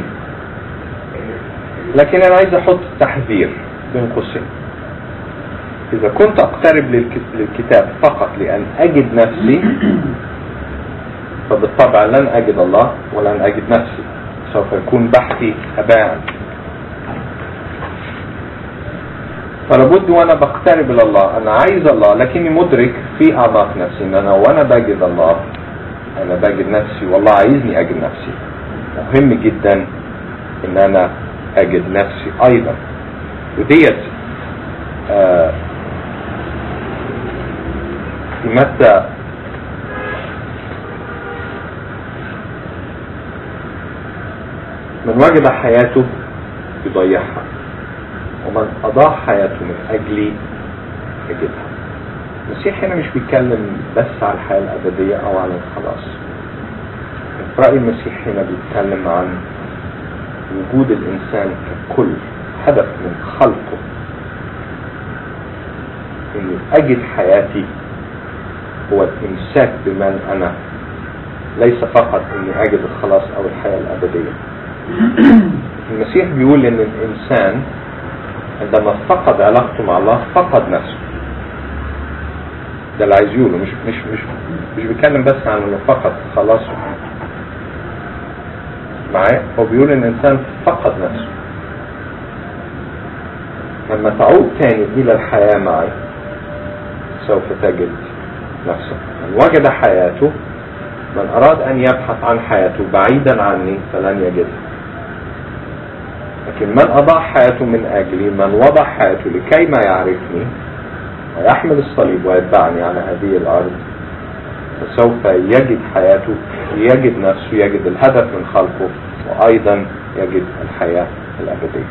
Speaker 1: لكن أنا عايز أحط تحذير بين قوسين إذا كنت أقترب للك- للكتاب فقط لأن أجد نفسي فبالطبع لن أجد الله ولن أجد نفسي سوف يكون بحثي هباء فلابد وأنا بقترب إلى الله أنا عايز الله لكني مدرك في أعماق نفسي إن أنا وأنا بجد الله أنا بجد نفسي والله عايزني أجد نفسي مهم جدا إن أنا أجد نفسي أيضا وديت آه، في متى من وجد حياته يضيعها ومن أضاع حياته من أجلي يجدها المسيح هنا مش بيتكلم بس على الحياة الأبدية أو عن الخلاص في رأي المسيح هنا بيتكلم عن وجود الإنسان ككل هدف من خلقه اني اجد حياتي هو الامساك بمن انا ليس فقط اني اجد الخلاص او الحياة الابدية المسيح بيقول ان الانسان عندما فقد علاقته مع الله فقد نفسه ده اللي عايز يقوله مش مش مش مش بيتكلم بس عن انه فقد خلاصه معايا هو بيقول ان الانسان فقد نفسه لما تعود تاني الى الحياة معي سوف تجد نفسك من وجد حياته من أراد أن يبحث عن حياته بعيدا عني فلن يجدها لكن من أضاع حياته من أجلي من وضع حياته لكي ما يعرفني ويحمل الصليب ويتبعني على هذه الأرض فسوف يجد حياته يجد نفسه يجد الهدف من خلقه وأيضا يجد الحياة الأبدية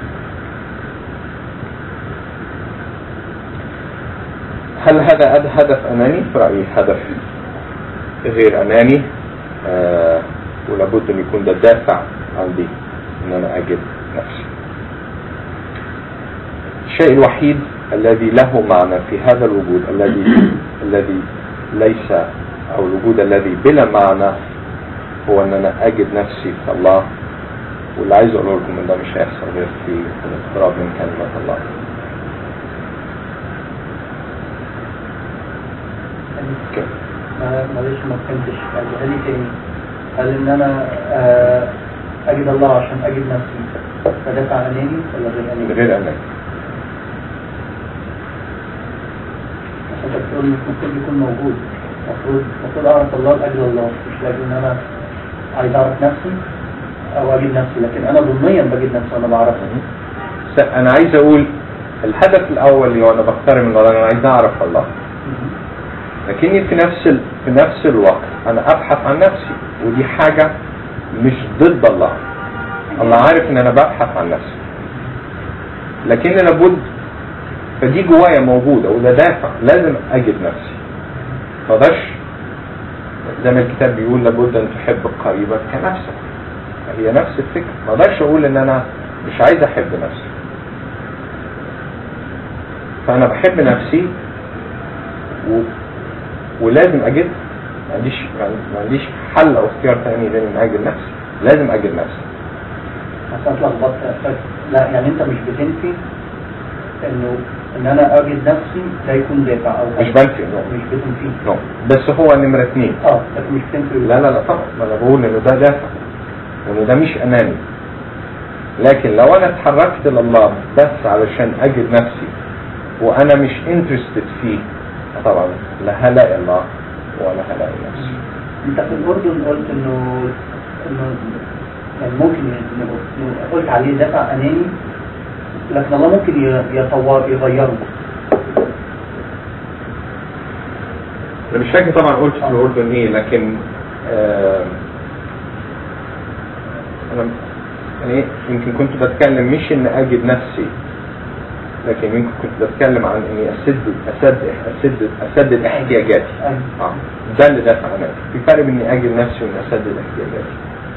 Speaker 1: هل هذا أد- هدف أناني؟ في رأيي هدف غير أناني آه ولابد أن يكون ده دافع عندي أن أنا أجد نفسي الشيء الوحيد الذي له معنى في هذا الوجود الذي الذي ليس او الوجود الذي بلا معنى هو ان انا اجد نفسي في الله واللي عايز اقوله لكم ان ده مش هيحصل غير في الاقتراب من كلمة الله كده.
Speaker 2: ما- معلش ما فهمتش قالها لي تاني قال ان انا آه، اجد الله عشان اجد نفسي فدافع اناني ولا غير
Speaker 1: من
Speaker 2: اناني؟
Speaker 1: غير اناني
Speaker 2: عشان انت بتقول مش المفروض يكون موجود المفروض المفروض اعرف الله لاجل الله مش لاجل ان انا عايز اعرف نفسي او اجد نفسي لكن انا ضمنيا بجد نفسي وانا بعرفها
Speaker 1: س- انا عايز اقول الهدف الاول اللي وانا بقترب من الله انا عايز اعرف الله لكني في نفس ال... في نفس الوقت انا ابحث عن نفسي ودي حاجة مش ضد الله الله عارف ان انا ببحث عن نفسي لكن لابد فدي جوايا موجودة وده دافع لازم اجد نفسي فداش زي ما الكتاب بيقول لابد ان تحب قريبك كنفسك هي نفس الفكرة ما اقدرش اقول ان انا مش عايز احب نفسي فانا بحب نفسي و... ولازم اجد ما عنديش ما عنديش حل او اختيار ثاني غير ان اجد نفسي لازم اجد نفسي
Speaker 2: عشان اتلخبطت لا يعني انت مش بتنفي انه ان انا اجد نفسي ده يكون دافع او
Speaker 1: مش بنفي نو
Speaker 2: مش بتنفيه
Speaker 1: نو بس هو نمرة اثنين
Speaker 2: اه لكن مش بتنفي
Speaker 1: لا لا لا طبعا ما انا بقول ان ده دافع وان ده مش اناني لكن لو انا اتحركت لله بس علشان اجد نفسي وانا مش انترستد فيه طبعا لا هلاقي الله ولا هلاقي نفسي
Speaker 2: انت في الاردن قلت انه انه يعني ممكن إنه- إنه قلت عليه دافع اناني لكن الله ممكن ي- يطور يغيره
Speaker 1: انا مش فاكر طبعا قلت في الاردن ايه لكن آه انا يعني يمكن كنت بتكلم مش ان اجد نفسي لكن يمكن كنت بتكلم عن اني اسد اسد اسد اسدد احتياجاتي
Speaker 2: أيوة.
Speaker 1: اه ده اللي دافع انا في فرق بين اني اجد نفسي واني اسدد احتياجاتي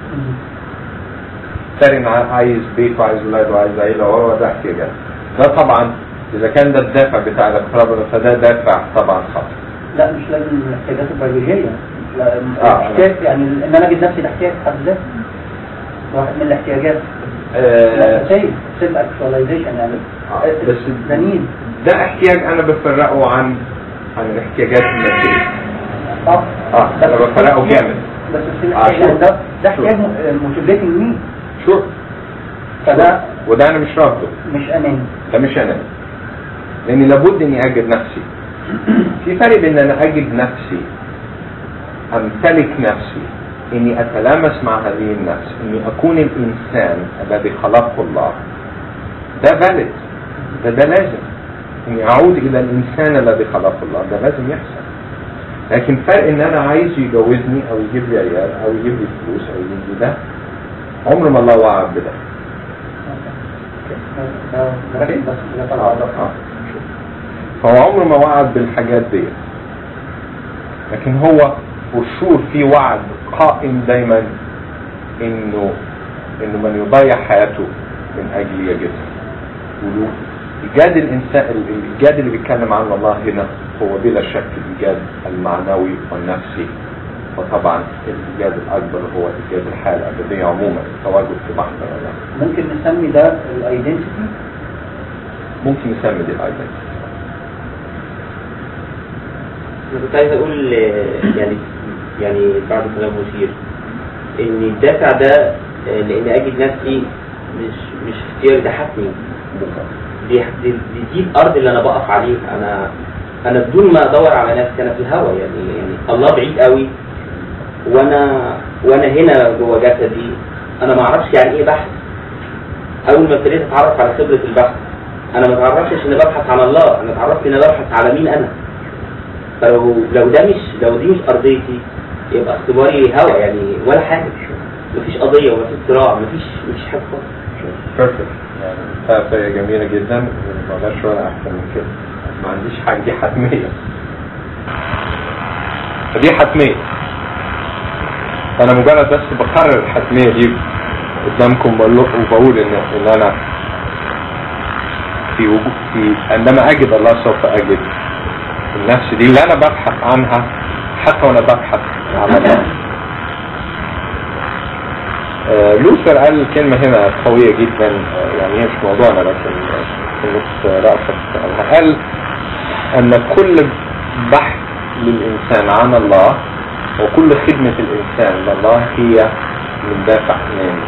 Speaker 1: فرق ان عايز بيت وعايز ولاد وعايز عيله وهو ده احتياجات ده طبعا اذا كان ده الدافع بتاع الاقتراب فده دافع طبعا خاطئ
Speaker 2: لا مش لازم الاحتياجات البيولوجية لا
Speaker 1: آه.
Speaker 2: الاحتياج يعني ان انا اجد نفسي ده احتياج في حد ذاته واحد من الاحتياجات
Speaker 1: آه،
Speaker 2: الاساسية سيلف اكشواليزيشن يعني
Speaker 1: آه، بس
Speaker 2: ده نيد
Speaker 1: ده احتياج انا بفرقه عن عن الاحتياجات الماديه
Speaker 2: اه
Speaker 1: اه انا بفرقه جامد
Speaker 2: بس في
Speaker 1: آه،
Speaker 2: احتياج
Speaker 1: شو.
Speaker 2: يعني ده ده
Speaker 1: شو.
Speaker 2: احتياج موتيفيتنج مين
Speaker 1: شو
Speaker 2: فده
Speaker 1: وده انا مش رافضه
Speaker 2: مش اناني
Speaker 1: ده مش انا لاني لابد اني اجد نفسي في فرق بين ان انا اجد نفسي امتلك نفسي اني اتلامس مع هذه النفس اني اكون الانسان الذي خلقه الله ده فالid ده ده لازم اني اعود الى الانسان الذي خلقه الله ده لازم يحصل لكن فرق ان انا عايز يجوزني او يجيب لي عيال او يجيب لي فلوس او يجيب لي ده عمر ما الله وعد بده
Speaker 2: ده مركز بس ده طلع
Speaker 1: آه. فهو عمره ما وعد بالحاجات دي لكن هو والشور في وعد قائم دايما انه انه من يضيع حياته من اجل يجدها ولو ايجاد الانسان الايجاد اللي بيتكلم عنه الله هنا هو بلا شك الايجاد المعنوي والنفسي وطبعا الايجاد الاكبر هو ايجاد الحياه الابديه عموما التواجد في محضر الله
Speaker 2: ممكن نسمي ده الايدنتيتي
Speaker 1: ممكن نسمي دي الايدنتي
Speaker 4: انا كنت عايز اقول آه، يعني يعني بعد كلام مثير ان الدافع ده آه، لان اجد نفسي مش مش اختياري ده حتمي دي دي, دي, دي الارض اللي انا بقف عليها انا انا بدون ما ادور على نفسي انا في الهوا يعني يعني الله بعيد قوي وانا وانا هنا جوه جسدي انا ما اعرفش يعني ايه بحث اول ما ابتديت اتعرف على خبره البحث انا ما اتعرفتش اني ببحث عن الله انا اتعرفت اني ببحث على مين انا فلو لو ده مش لو دي مش ارضيتي يبقى اختباري هوا يعني ولا حاجه مفيش قضيه ومفيش صراع مفيش مفيش حاجه خالص
Speaker 1: بيرفكت يعني فلسفة جميلة جدا ما اقدرش ولا احسن من كده ما عنديش حاجة دي حتمية فدي حتمية انا مجرد بس بقرر الحتمية دي قدامكم بقول له- وبقول ان ان انا في وجود في عندما اجد الله سوف اجد النفس دي اللي انا ببحث عنها حتى وانا ببحث عن الله آه، لوثر قال كلمة هنا قوية جدا آه، يعني هي مش موضوعنا لكن آه، في نص رأسك قالها. قال أن كل بحث للإنسان عن الله وكل خدمة الإنسان لله هي من دافع إيماني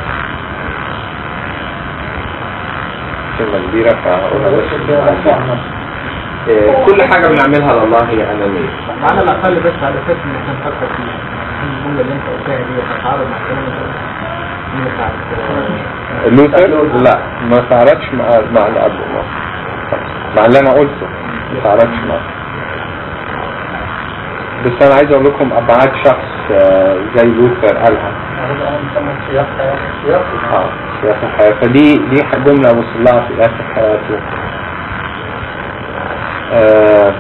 Speaker 1: كلمة كبيرة فهقولها بس آه، كل حاجة بنعملها لله هي أنانية
Speaker 5: على الاقل بس على اساس ان احنا نفكر فيها الجمله اللي انت قلتها دي هتتعارض مع الكلام اللي انت بتاعت
Speaker 1: لوثر لا ما تعرضش مع مع الأب والله مع اللي أنا قلته ما تعرضش معه بس أنا عايز أقول لكم أبعاد شخص آه، زي لوثر قالها
Speaker 2: هذا انا مسمى سياق سياق
Speaker 1: اه سياسة الحياة فدي دي جملة وصل لها في آخر حياته آه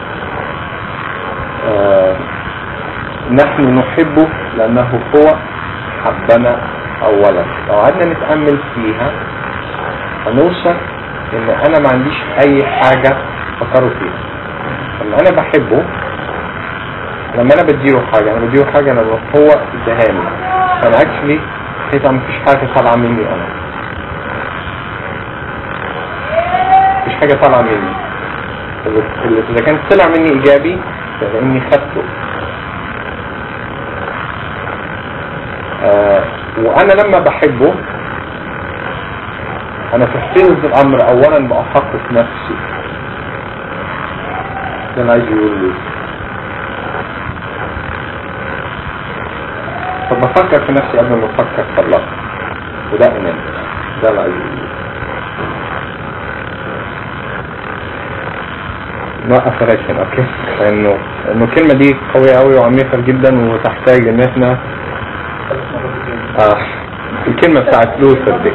Speaker 1: آه نحن نحبه لأنه هو حبنا أولا لو قعدنا نتأمل فيها هنوصل إن أنا ما عنديش أي حاجة أفكره فيها لما أنا بحبه لما أنا بديله حاجة أنا بديله حاجة أنا هو ادهاني فأنا اكشلي كده مفيش حاجة طالعة مني أنا مفيش حاجة طالعة مني اللي- اللي- إذا كان طلع مني إيجابي فلأني خدته آه وأنا لما بحبه أنا في حفظ الأمر أولا بأحقق نفسي ده أنا عايز يقول لي فبفكر في نفسي قبل ما أفكر في الله وده إيمان ده اللي عايز يقول لي. نوقف ريشن اوكي لانه انه الكلمه دي قويه قوي وعميقه جدا وتحتاج ان احنا آه الكلمه بتاعت لوثر دي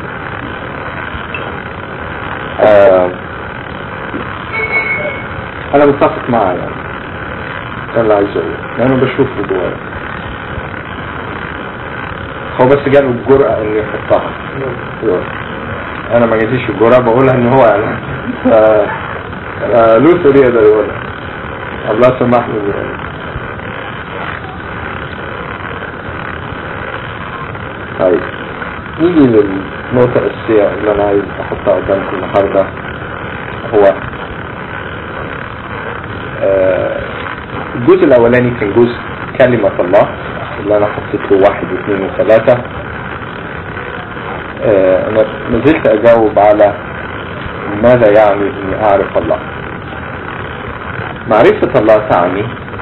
Speaker 1: آه انا متفق معاه يعني ده اللي عايز اقوله لانه بشوفه جوايا هو بس جاله الجرأة انه يحطها أيوة. انا ما جاتيش الجرأة بقولها ان هو يعني ف- آه، لوثر يقدر يقولها الله سمح له بيها. طيب نيجي للنقطة الأساسية اللي أنا عايز أحطها قدامكم النهاردة هو آه، الجزء الأولاني كان جزء كلمة الله اللي أنا حطيت له واحد واثنين وثلاثة آه، أنا ما زلت أجاوب على ماذا يعني اني اعرف الله معرفة الله تعني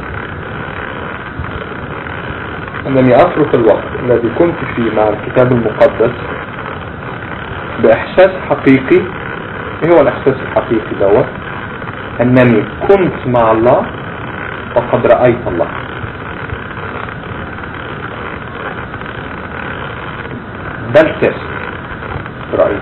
Speaker 1: انني اترك الوقت الذي كنت فيه مع الكتاب المقدس باحساس حقيقي ايه هو الاحساس الحقيقي دوت انني كنت مع الله وقد رأيت الله ده التست رأيت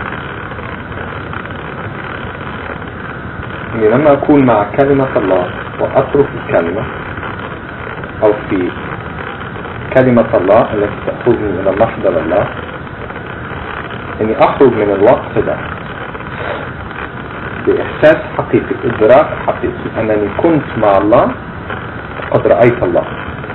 Speaker 1: اني لما اكون مع كلمة الله واترك الكلمة او في كلمة الله التي تأخذني الى محضر الله اني اخرج من الوقت ده باحساس حقيقي ادراك حقيقي انني كنت مع الله وقد رأيت الله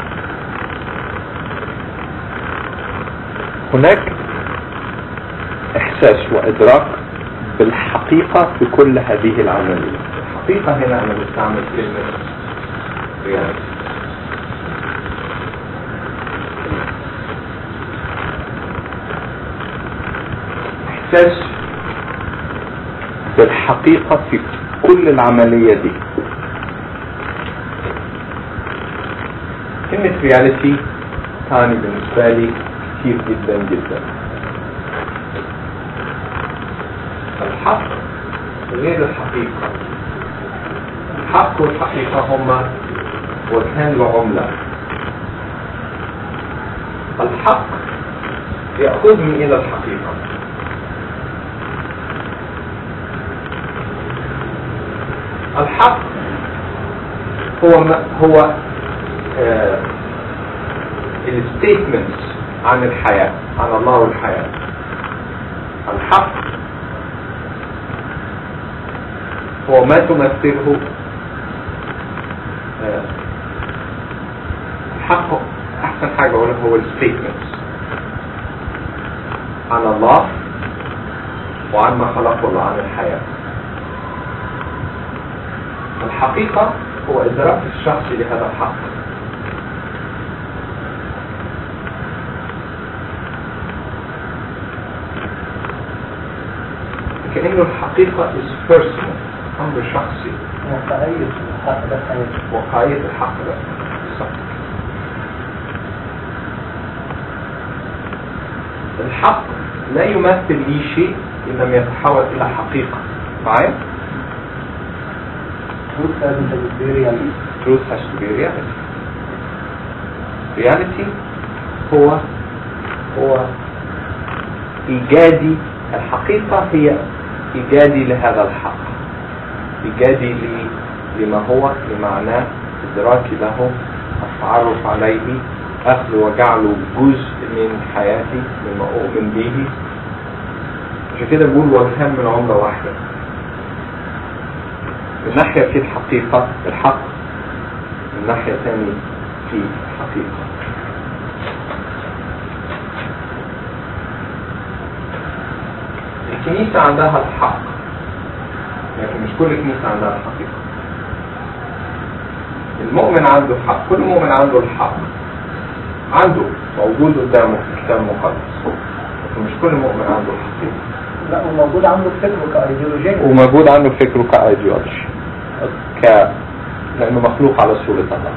Speaker 1: هناك احساس وادراك بالحقيقة في كل هذه العملية الحقيقة هنا أنا بستعمل كلمة reality. إحساس بالحقيقة في كل العملية دي كلمة reality تعني بالنسبة لي كتير جدا جدا الحق غير الحقيقة الحق والحقيقة هما وجهان وعملة الحق يأخذني إلى الحقيقة الحق هو ما هو الستيتمنتس عن الحياة عن الله والحياة الحق هو ما تمثله آه، الحق أحسن حاجة أقولها هو الستيتمنتس عن الله وعن ما خلقه الله عن الحياة الحقيقة هو إدراك الشخص لهذا الحق كأنه الحقيقة is personal أمر شخصي
Speaker 2: واقعية الحق ده حياتي
Speaker 1: وقعية الحق ده صح. الحق لا يمثل لي شيء إن لم يتحول إلى حقيقة معايا؟
Speaker 2: truth hasn't a reality
Speaker 1: truth has to be reality reality هو هو إيجادي الحقيقة هي إيجادي لهذا الحق إيجادي ل- لما هو لمعناه إدراكي له التعرف عليه أخذ وجعله جزء من حياتي مما أؤمن به عشان كده بقول وجهان من عملة واحدة من ناحية في الحقيقة الحق من ناحية ثانية في الحقيقة الكنيسة عندها الحق لكن مش كل كنيسة عندها الحقيقة المؤمن عنده حق كل مؤمن عنده الحق عنده موجود قدامه في الكتاب المقدس لكن مش كل مؤمن عنده الحقيقة
Speaker 2: لا وموجود عنده فكره كايديولوجية
Speaker 1: وموجود عنده فكره كايديولوجي ك لانه مخلوق على صورة الله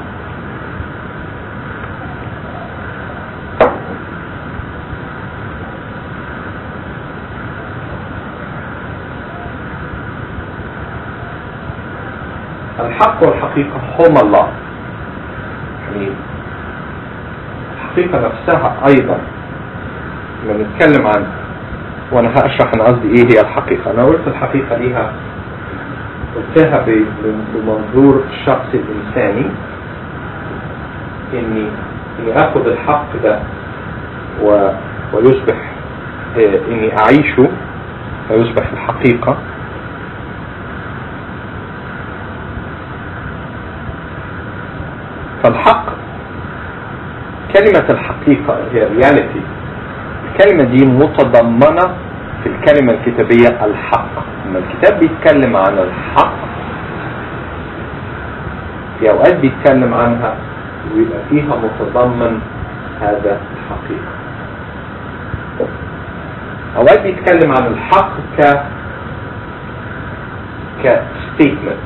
Speaker 1: الحق والحقيقة هما الله يعني الحقيقة نفسها أيضا لما نتكلم عن وأنا هشرح أنا قصدي إيه هي الحقيقة أنا قلت الحقيقة ليها قلتها ب- بمنظور الشخص الإنساني إني إني آخذ الحق ده و... ويصبح آه، إني أعيشه فيصبح الحقيقة فالحق كلمة الحقيقة هي reality الكلمة دي متضمنة في الكلمة الكتابية الحق لما الكتاب بيتكلم عن الحق في أوقات بيتكلم عنها ويبقى فيها متضمن هذا الحقيقة أوقات بيتكلم عن الحق ك ك statement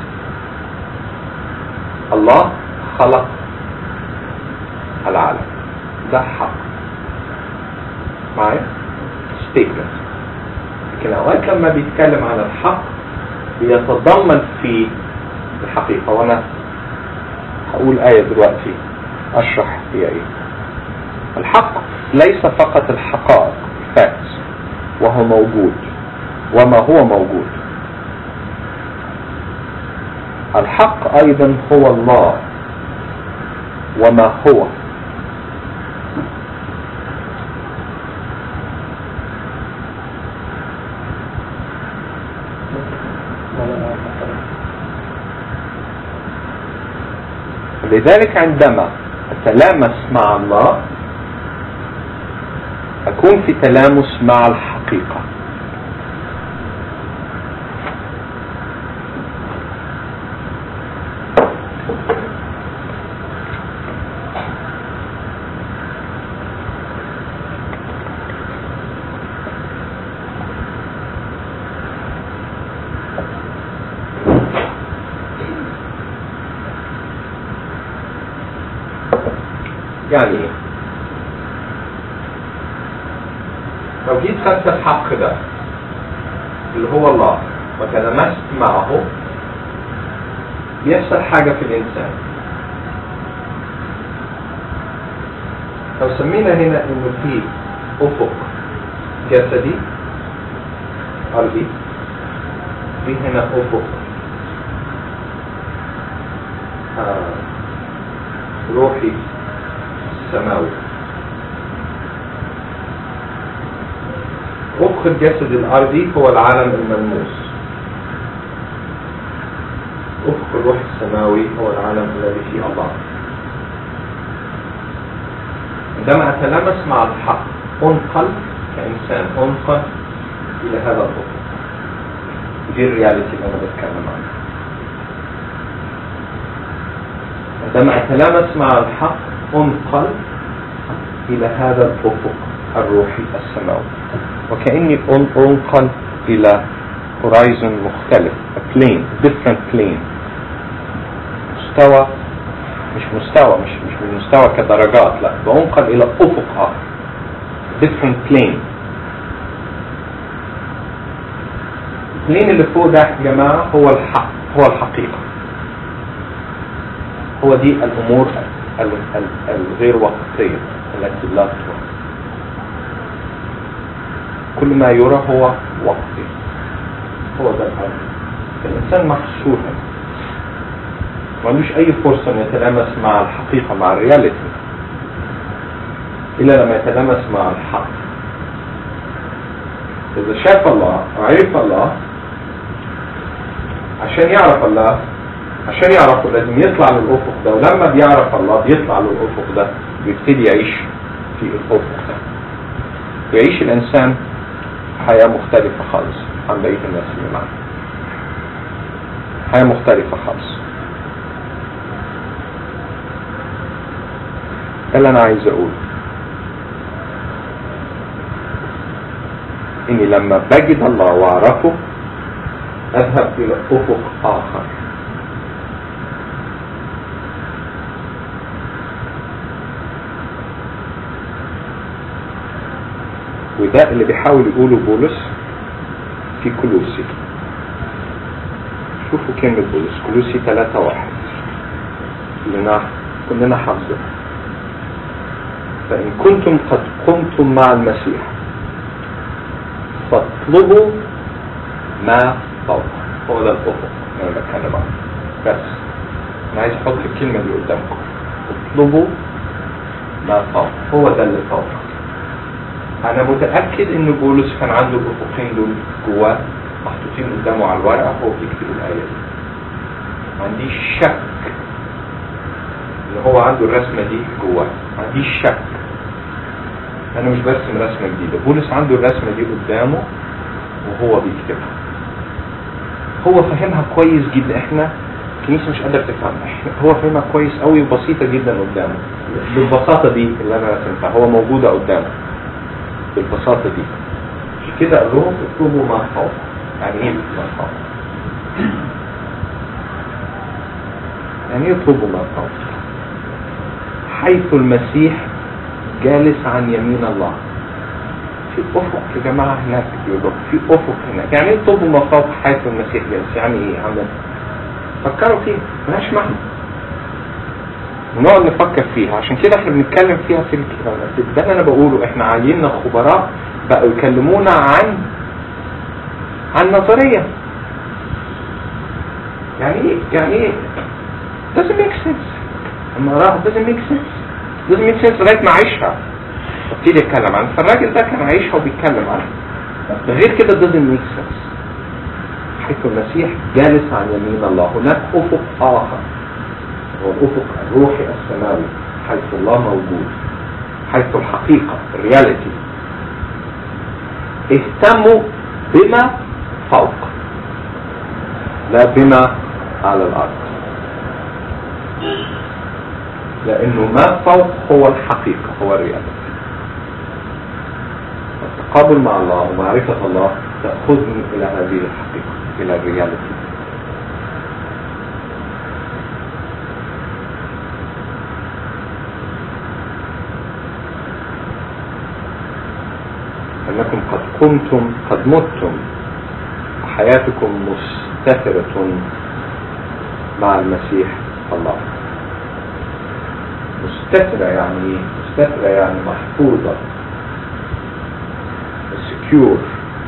Speaker 1: الله خلق العالم ده حق معايا statement لكن اوقات لما بيتكلم عن الحق بيتضمن في الحقيقة وانا هقول آية دلوقتي اشرح هي ايه الحق ليس فقط الحقائق facts وهو موجود وما هو موجود الحق ايضا هو الله وما هو لذلك عندما أتلامس مع الله أكون في تلامس مع الحقيقة يعني ايه لو جيت خدت الحق ده اللي هو الله وتلمست معه بيحصل حاجة في الإنسان لو سمينا هنا إنه في أفق جسدي أرضي في هنا أفق آه روحي سماوي أفق الجسد الأرضي هو العالم الملموس أفق الروح السماوي هو العالم الذي فيه الله عندما أتلمس مع الحق أنقل كإنسان أنقل إلى هذا الأفق دي الرياليتي اللي أنا بتكلم عنها عندما أتلامس مع الحق أنقل إلى هذا الأفق الروحي السماوي وكأني أن- أنقل إلى horizon مختلف a plane different plane مستوى مش مستوى مش مش من مستوى كدرجات لا بأنقل إلى أفق آخر different plane البلين اللي فوق ده يا جماعة هو الحق هو الحقيقة هو دي الأمور ال- ال- الغير وقتية التي لا ترى كل ما يرى هو وقتي هو ده الأمر الإنسان محصور هنا ملوش أي فرصة أن يتلامس مع الحقيقة مع الرياليتي إلا لما يتلامس مع الحق إذا شاف الله وعرف الله عشان يعرف الله عشان يعرفه لازم يطلع للأفق ده ولما بيعرف الله بيطلع للأفق ده بيبتدي يعيش في الأفق ده ويعيش الإنسان حياة مختلفة خالص عن بقية الناس اللي معاه حياة مختلفة خالص ده اللي أنا عايز أقوله إني لما بجد الله وأعرفه أذهب إلى أفق آخر وده اللي بيحاول يقوله بولس في كلوسي شوفوا كلمة بولس كلوسي 3 واحد كلنا كلنا حافظين فإن كنتم قد قمتم مع المسيح فاطلبوا ما فوق هو ده الأفق اللي أنا بتكلم عنه بس أنا عايز أحط الكلمة دي قدامكم اطلبوا ما فوق هو ده اللي فوق أنا متأكد إن بولس كان عنده الأفقين دول جواه محطوطين قدامه على الورقة وهو بيكتب الآية دي ما عنديش شك إن هو عنده الرسمة دي جواه ما عنديش شك أنا مش برسم رسمة جديدة بولس عنده الرسمة دي قدامه وهو بيكتبها هو فاهمها كويس جدا احنا الكنيسة مش قادرة تفهمها احنا هو فاهمها كويس قوي وبسيطة جدا قدامه بالبساطة دي اللي انا رسمتها هو موجودة قدامه بالبساطة دي عشان كده قال لهم اطلبوا ما فوق يعني ايه ما فوق يعني ايه اطلبوا ما فوق حيث المسيح جالس عن يمين الله في افق يا جماعه هناك بيقولوا في افق هناك يعني ايه اطلبوا ما فوق حيث المسيح جالس يعني ايه عم فكروا فيها ملهاش معنى ونقعد نفكر فيها عشان كده احنا بنتكلم فيها في الكلام ده اللي انا بقوله احنا عايزين خبراء بقوا يكلمونا عن عن نظريه يعني ايه يعني ايه doesn't make sense اما اقراها doesn't make sense doesn't make sense لغايه ما اعيشها ابتدي اتكلم عنها فالراجل ده كان عايشها وبيتكلم عنها غير كده doesn't make sense حيث المسيح جالس عن يمين الله هناك افق اخر هو الافق الروحي السماوي حيث الله موجود حيث الحقيقه الرياليتي اهتموا بما فوق لا بما على الارض لانه ما فوق هو الحقيقه هو الرياليتي التقابل مع الله ومعرفه الله تاخذني الى هذه الحقيقه الى الرياليتي أنكم قد قمتم قد متم وحياتكم مستترة مع المسيح الله مستترة يعني إيه؟ مستترة يعني محفوظة secure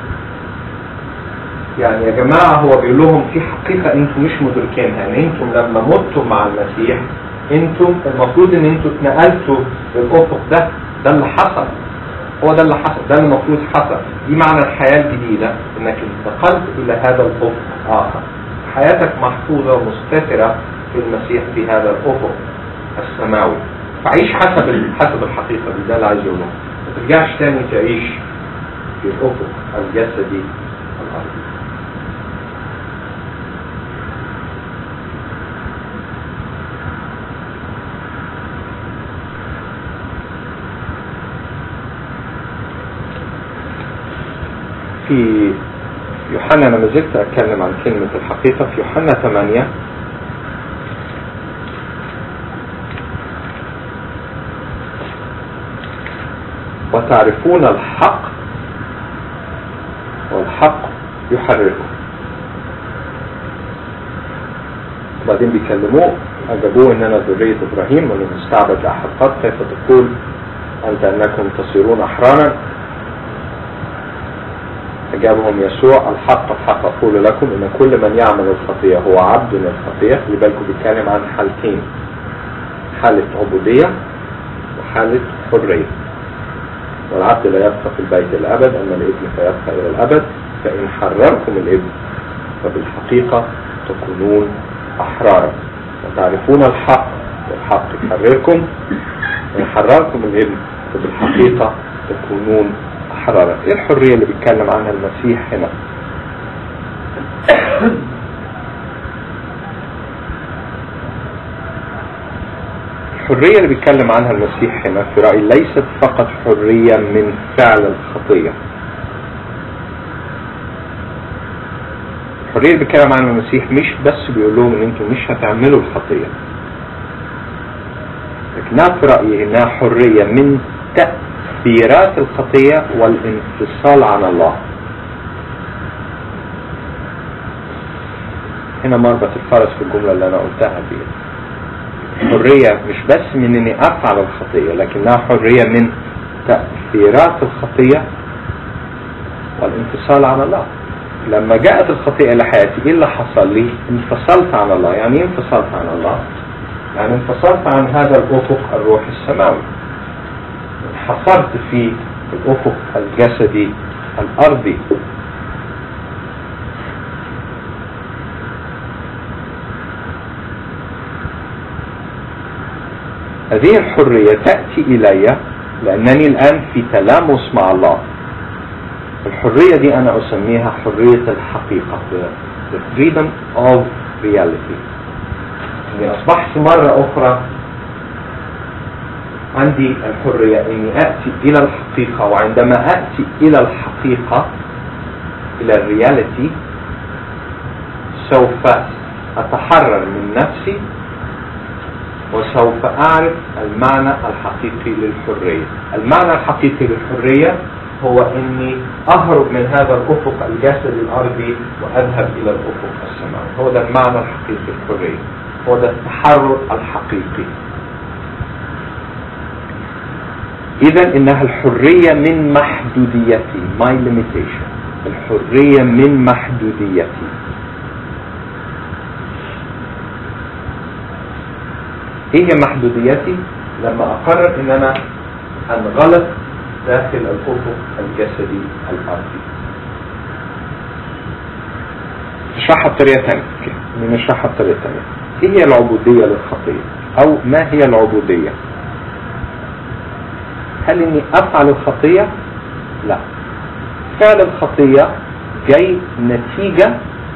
Speaker 1: يعني يا جماعة هو بيقول لهم في حقيقة انتم مش مدركينها ان انتم لما متم مع المسيح انتم المفروض ان انتم اتنقلتوا للافق ده ده اللي حصل هو ده اللي حصل ده اللي المفروض حصل دي معنى الحياة الجديدة انك انتقلت الى هذا الافق اخر حياتك محفوظة ومستترة في المسيح في هذا الافق السماوي فعيش حسب ال- حسب الحقيقة دي ده اللي عايز يقوله ما ترجعش تاني تعيش في الافق الجسدي الارضي في يوحنا انا ما زلت اتكلم عن كلمة الحقيقة في يوحنا 8 وتعرفون الحق والحق يحرركم بعدين بيكلموه أجابوه إن أنا ذرية إبراهيم وإنه مستعبد لأحد قط كيف تقول أنت أنكم تصيرون أحرارا أجابهم يسوع الحق الحق أقول لكم إن كل من يعمل الخطية هو عبد للخطية خلي بالكم بيتكلم عن حالتين حالة عبودية وحالة حرية والعبد لا يبقى في البيت الأبد أما الابن فيبقى إلى الأبد فإن حرركم الابن فبالحقيقة تكونون أحرارا وتعرفون الحق والحق يحرركم إن حرركم الابن فبالحقيقة تكونون أحرارا إيه الحرية اللي بيتكلم عنها المسيح هنا الحرية اللي بيتكلم عنها المسيح هنا في رأيي ليست فقط حرية من فعل الخطية الحرية اللي بيتكلم عنها المسيح مش بس بيقول لهم ان انتم مش هتعملوا الخطية لكنها في رأيي انها حرية من تأثيرات الخطية والانفصال عن الله هنا مربط الفرس في الجملة اللي انا قلتها دي حرية مش بس من اني افعل الخطية لكنها حرية من تأثيرات الخطية والانفصال عن الله لما جاءت الخطيئة إلى حياتي إيه اللي حصل لي؟ انفصلت عن الله، يعني إيه انفصلت عن الله؟ يعني انفصلت عن هذا الأفق الروحي السماوي. انحصرت في الأفق الجسدي الأرضي. هذه الحرية تأتي إلي لأنني الآن في تلامس مع الله. الحرية دي أنا أسميها حرية الحقيقة the freedom of reality إني أصبحت مرة أخرى عندي الحرية إني أتي إلى الحقيقة وعندما أتي إلى الحقيقة إلى الرياليتي سوف أتحرر من نفسي وسوف أعرف المعنى الحقيقي للحرية المعنى الحقيقي للحرية هو اني اهرب من هذا الافق الجسدي الارضي واذهب الى الافق السماوي هو ده المعنى الحقيقي للحريه هو ده التحرر الحقيقي اذا انها الحريه من محدوديتي my limitation الحريه من محدوديتي ايه هي محدوديتي لما اقرر ان انا انغلق داخل الأفق الجسدي الأرضي نشرحها بطريقة ثانية نشرحها بطريقة ثانية ايه هي العبودية للخطية او ما هي العبودية هل اني افعل الخطية لا فعل الخطية جاي نتيجة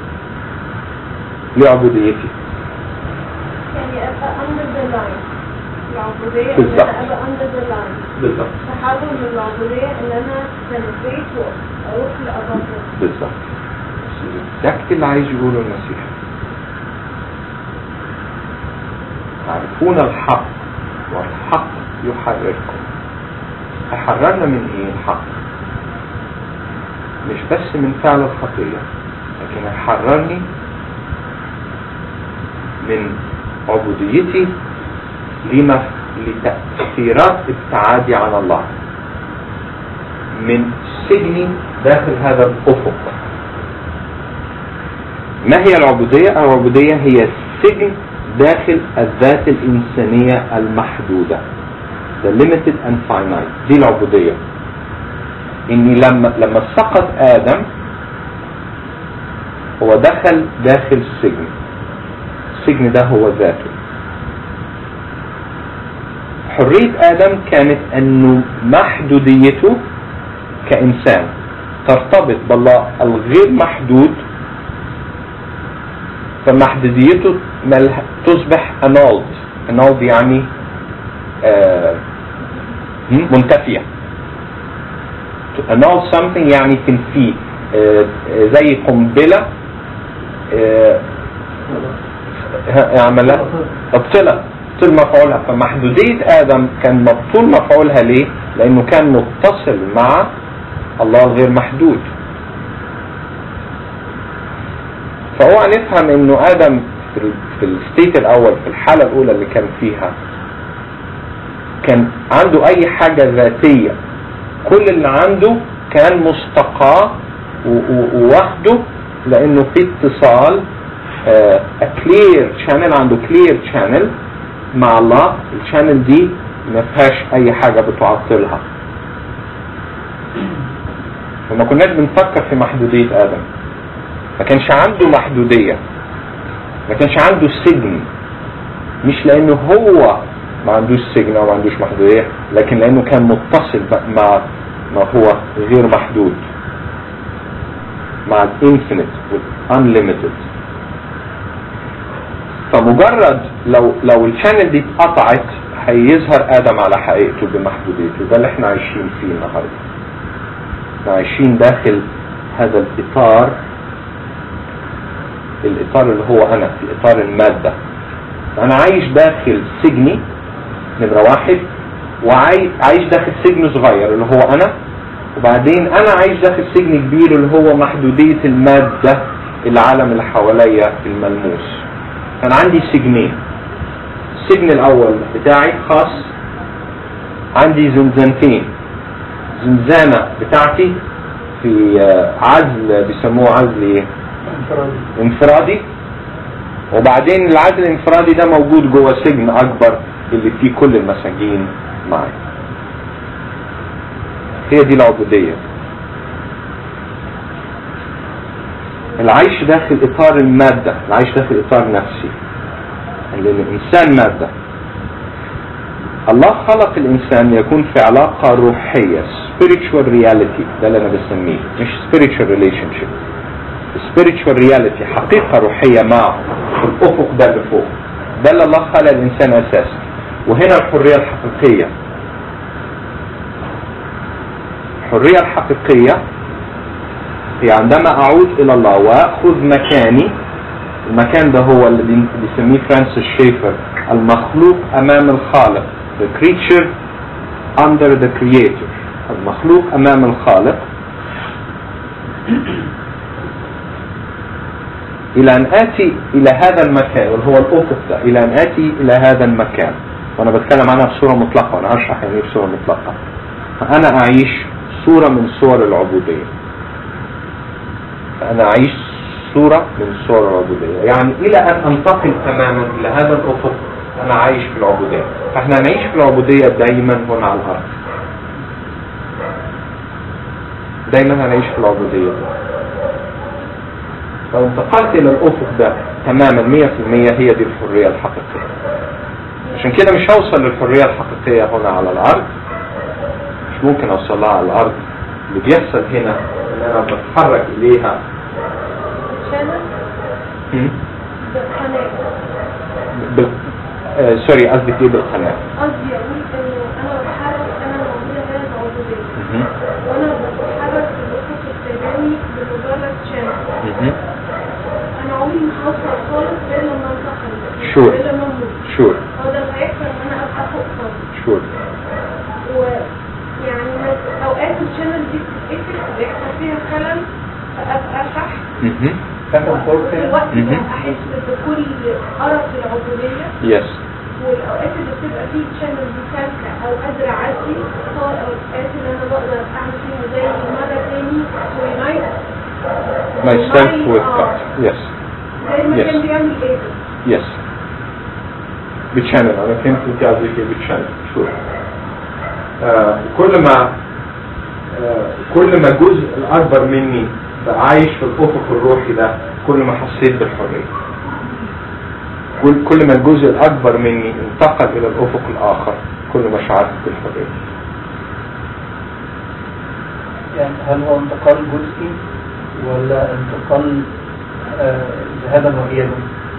Speaker 1: لعبوديتي
Speaker 3: يعني ابقى under the line العبودية ان
Speaker 1: بالظبط.
Speaker 3: انا ابقى under the line
Speaker 1: بالظبط
Speaker 3: تحول من العبودية ان انا سنتريت واروح لأباطل
Speaker 1: بالظبط ده اللي عايز يقوله المسيح تعرفون الحق والحق يحرركم هيحررنا من ايه الحق مش بس من فعل الخطية حررني من عبوديتي لما لتأثيرات ابتعادي عن الله من سجني داخل هذا الأفق ما هي العبودية؟ العبودية هي السجن داخل الذات الإنسانية المحدودة the limited and finite دي العبودية إني لما لما سقط آدم هو دخل داخل السجن السجن ده هو ذاته حرية آدم كانت أنه محدوديته كإنسان ترتبط بالله الغير محدود فمحدوديته ملها- تصبح annulled annulled يعني آه منتفية to annul something يعني تنفيه آه، آه، زي قنبلة آه، اعملها ابطلت ابطل مفعولها فمحدودية آدم كان مبطول مفعولها ليه؟ لأنه كان متصل مع الله الغير محدود فهو نفهم انه ادم في ال- في الستيت الاول في الحالة الاولى اللي كان فيها كان عنده اي حاجة ذاتية كل اللي عنده كان مستقاه و- و- ووحده لانه في اتصال كلير شانل عنده كلير شانل مع الله الشانل دي ما فيهاش اي حاجة بتعطلها وما كناش بنفكر في محدودية ادم ما كانش عنده محدودية ما كانش عنده سجن مش لانه هو ما عندوش سجن او ما عندوش محدودية لكن لانه كان متصل ب- مع ما هو غير محدود مع الانفينيت والانليميتد فمجرد لو لو الشانل دي اتقطعت هيظهر ادم على حقيقته بمحدوديته ده اللي احنا عايشين فيه النهارده احنا عايشين داخل هذا الاطار الاطار اللي هو انا في اطار المادة انا عايش داخل سجني نمرة واحد وعايش داخل سجن صغير اللي هو انا وبعدين انا عايش داخل سجن كبير اللي هو محدودية المادة العالم اللي حواليا الملموس كان عندي سجنين السجن الاول بتاعي خاص عندي زنزانتين زنزانة بتاعتي في آه، عزل بيسموه عزل ايه انفرادي وبعدين العزل الانفرادي ده موجود جوه سجن اكبر اللي فيه كل المساجين معي هي دي العبودية العيش داخل اطار المادة العيش داخل اطار نفسي لان الانسان مادة الله خلق الانسان ليكون في علاقة روحية spiritual reality ده اللي انا بسميه مش spiritual relationship spiritual reality حقيقة روحية معه في الافق ده اللي فوق ده اللي الله خلق الانسان اساسا وهنا الحرية الحقيقية الحرية الحقيقية هي عندما اعود الى الله واخذ مكاني المكان ده هو اللي بي- بيسميه فرانسيس شيفر المخلوق امام الخالق the creature under the creator المخلوق امام الخالق الى ان اتي الى هذا المكان واللي هو الافق ده الى ان اتي الى هذا المكان وانا بتكلم عنها بصورة مطلقة وانا هشرح يعني ايه بصورة مطلقة فانا اعيش صورة من صور العبودية فانا اعيش صورة من صور العبودية يعني الى ان انتقل تماما الى هذا الافق انا عايش في العبودية فاحنا هنعيش في العبودية دايما هنا على الارض دايما هنعيش في العبودية دي. لو انتقلت الى الافق ده تماما مية في المية هي دي الحرية الحقيقية عشان كده مش هوصل للحرية الحقيقية هنا على الارض مش ممكن اوصل لها على الارض اللي بيحصل هنا ان انا بتحرك اليها
Speaker 3: شانل
Speaker 1: م?
Speaker 3: بالقناة
Speaker 1: بال... آه سوري قصدي ايه بالقناة
Speaker 3: قصدي اقول انه انا بتحرك انا موجودة هنا العبودية
Speaker 1: مهم.
Speaker 3: وانا بتحرك في الافق التاني بمجرد شانل
Speaker 1: مهم.
Speaker 3: انا عمري ما هوصل خالص غير لما انتقل
Speaker 1: Sure.
Speaker 3: غير لما اموت
Speaker 1: شور
Speaker 3: هو ده اللي هيحصل ان انا ابقى فوق خالص
Speaker 1: شور
Speaker 3: ويعني اوقات الشانل دي بتتقفل بيحصل فيها خلل فابقى تحت
Speaker 1: مهم.
Speaker 2: back and forth
Speaker 3: في
Speaker 2: كده
Speaker 3: الوقت ده
Speaker 1: مهم.
Speaker 3: احس بكل قرف العبوديه
Speaker 1: يس
Speaker 3: والاوقات اللي بتبقى فيه شامل مسالكه او قادره اعدي هو الاوقات اللي انا بقدر اعمل فيها زي مره تاني وينايت
Speaker 1: myself with God yes
Speaker 3: زي ما
Speaker 1: Yes.
Speaker 3: كان بيعمل ايه
Speaker 1: يس بتشانل انا فهمت انت قصدك ايه بتشانل شو آه كل ما آه كل ما الجزء الاكبر مني بقى عايش في الافق الروحي ده كل ما حسيت بالحريه كل كل ما الجزء الاكبر مني انتقل الى الافق الاخر كل ما شعرت بالحريه
Speaker 2: يعني هل هو انتقال جزئي ولا انتقال آه، ذهابا وإيابا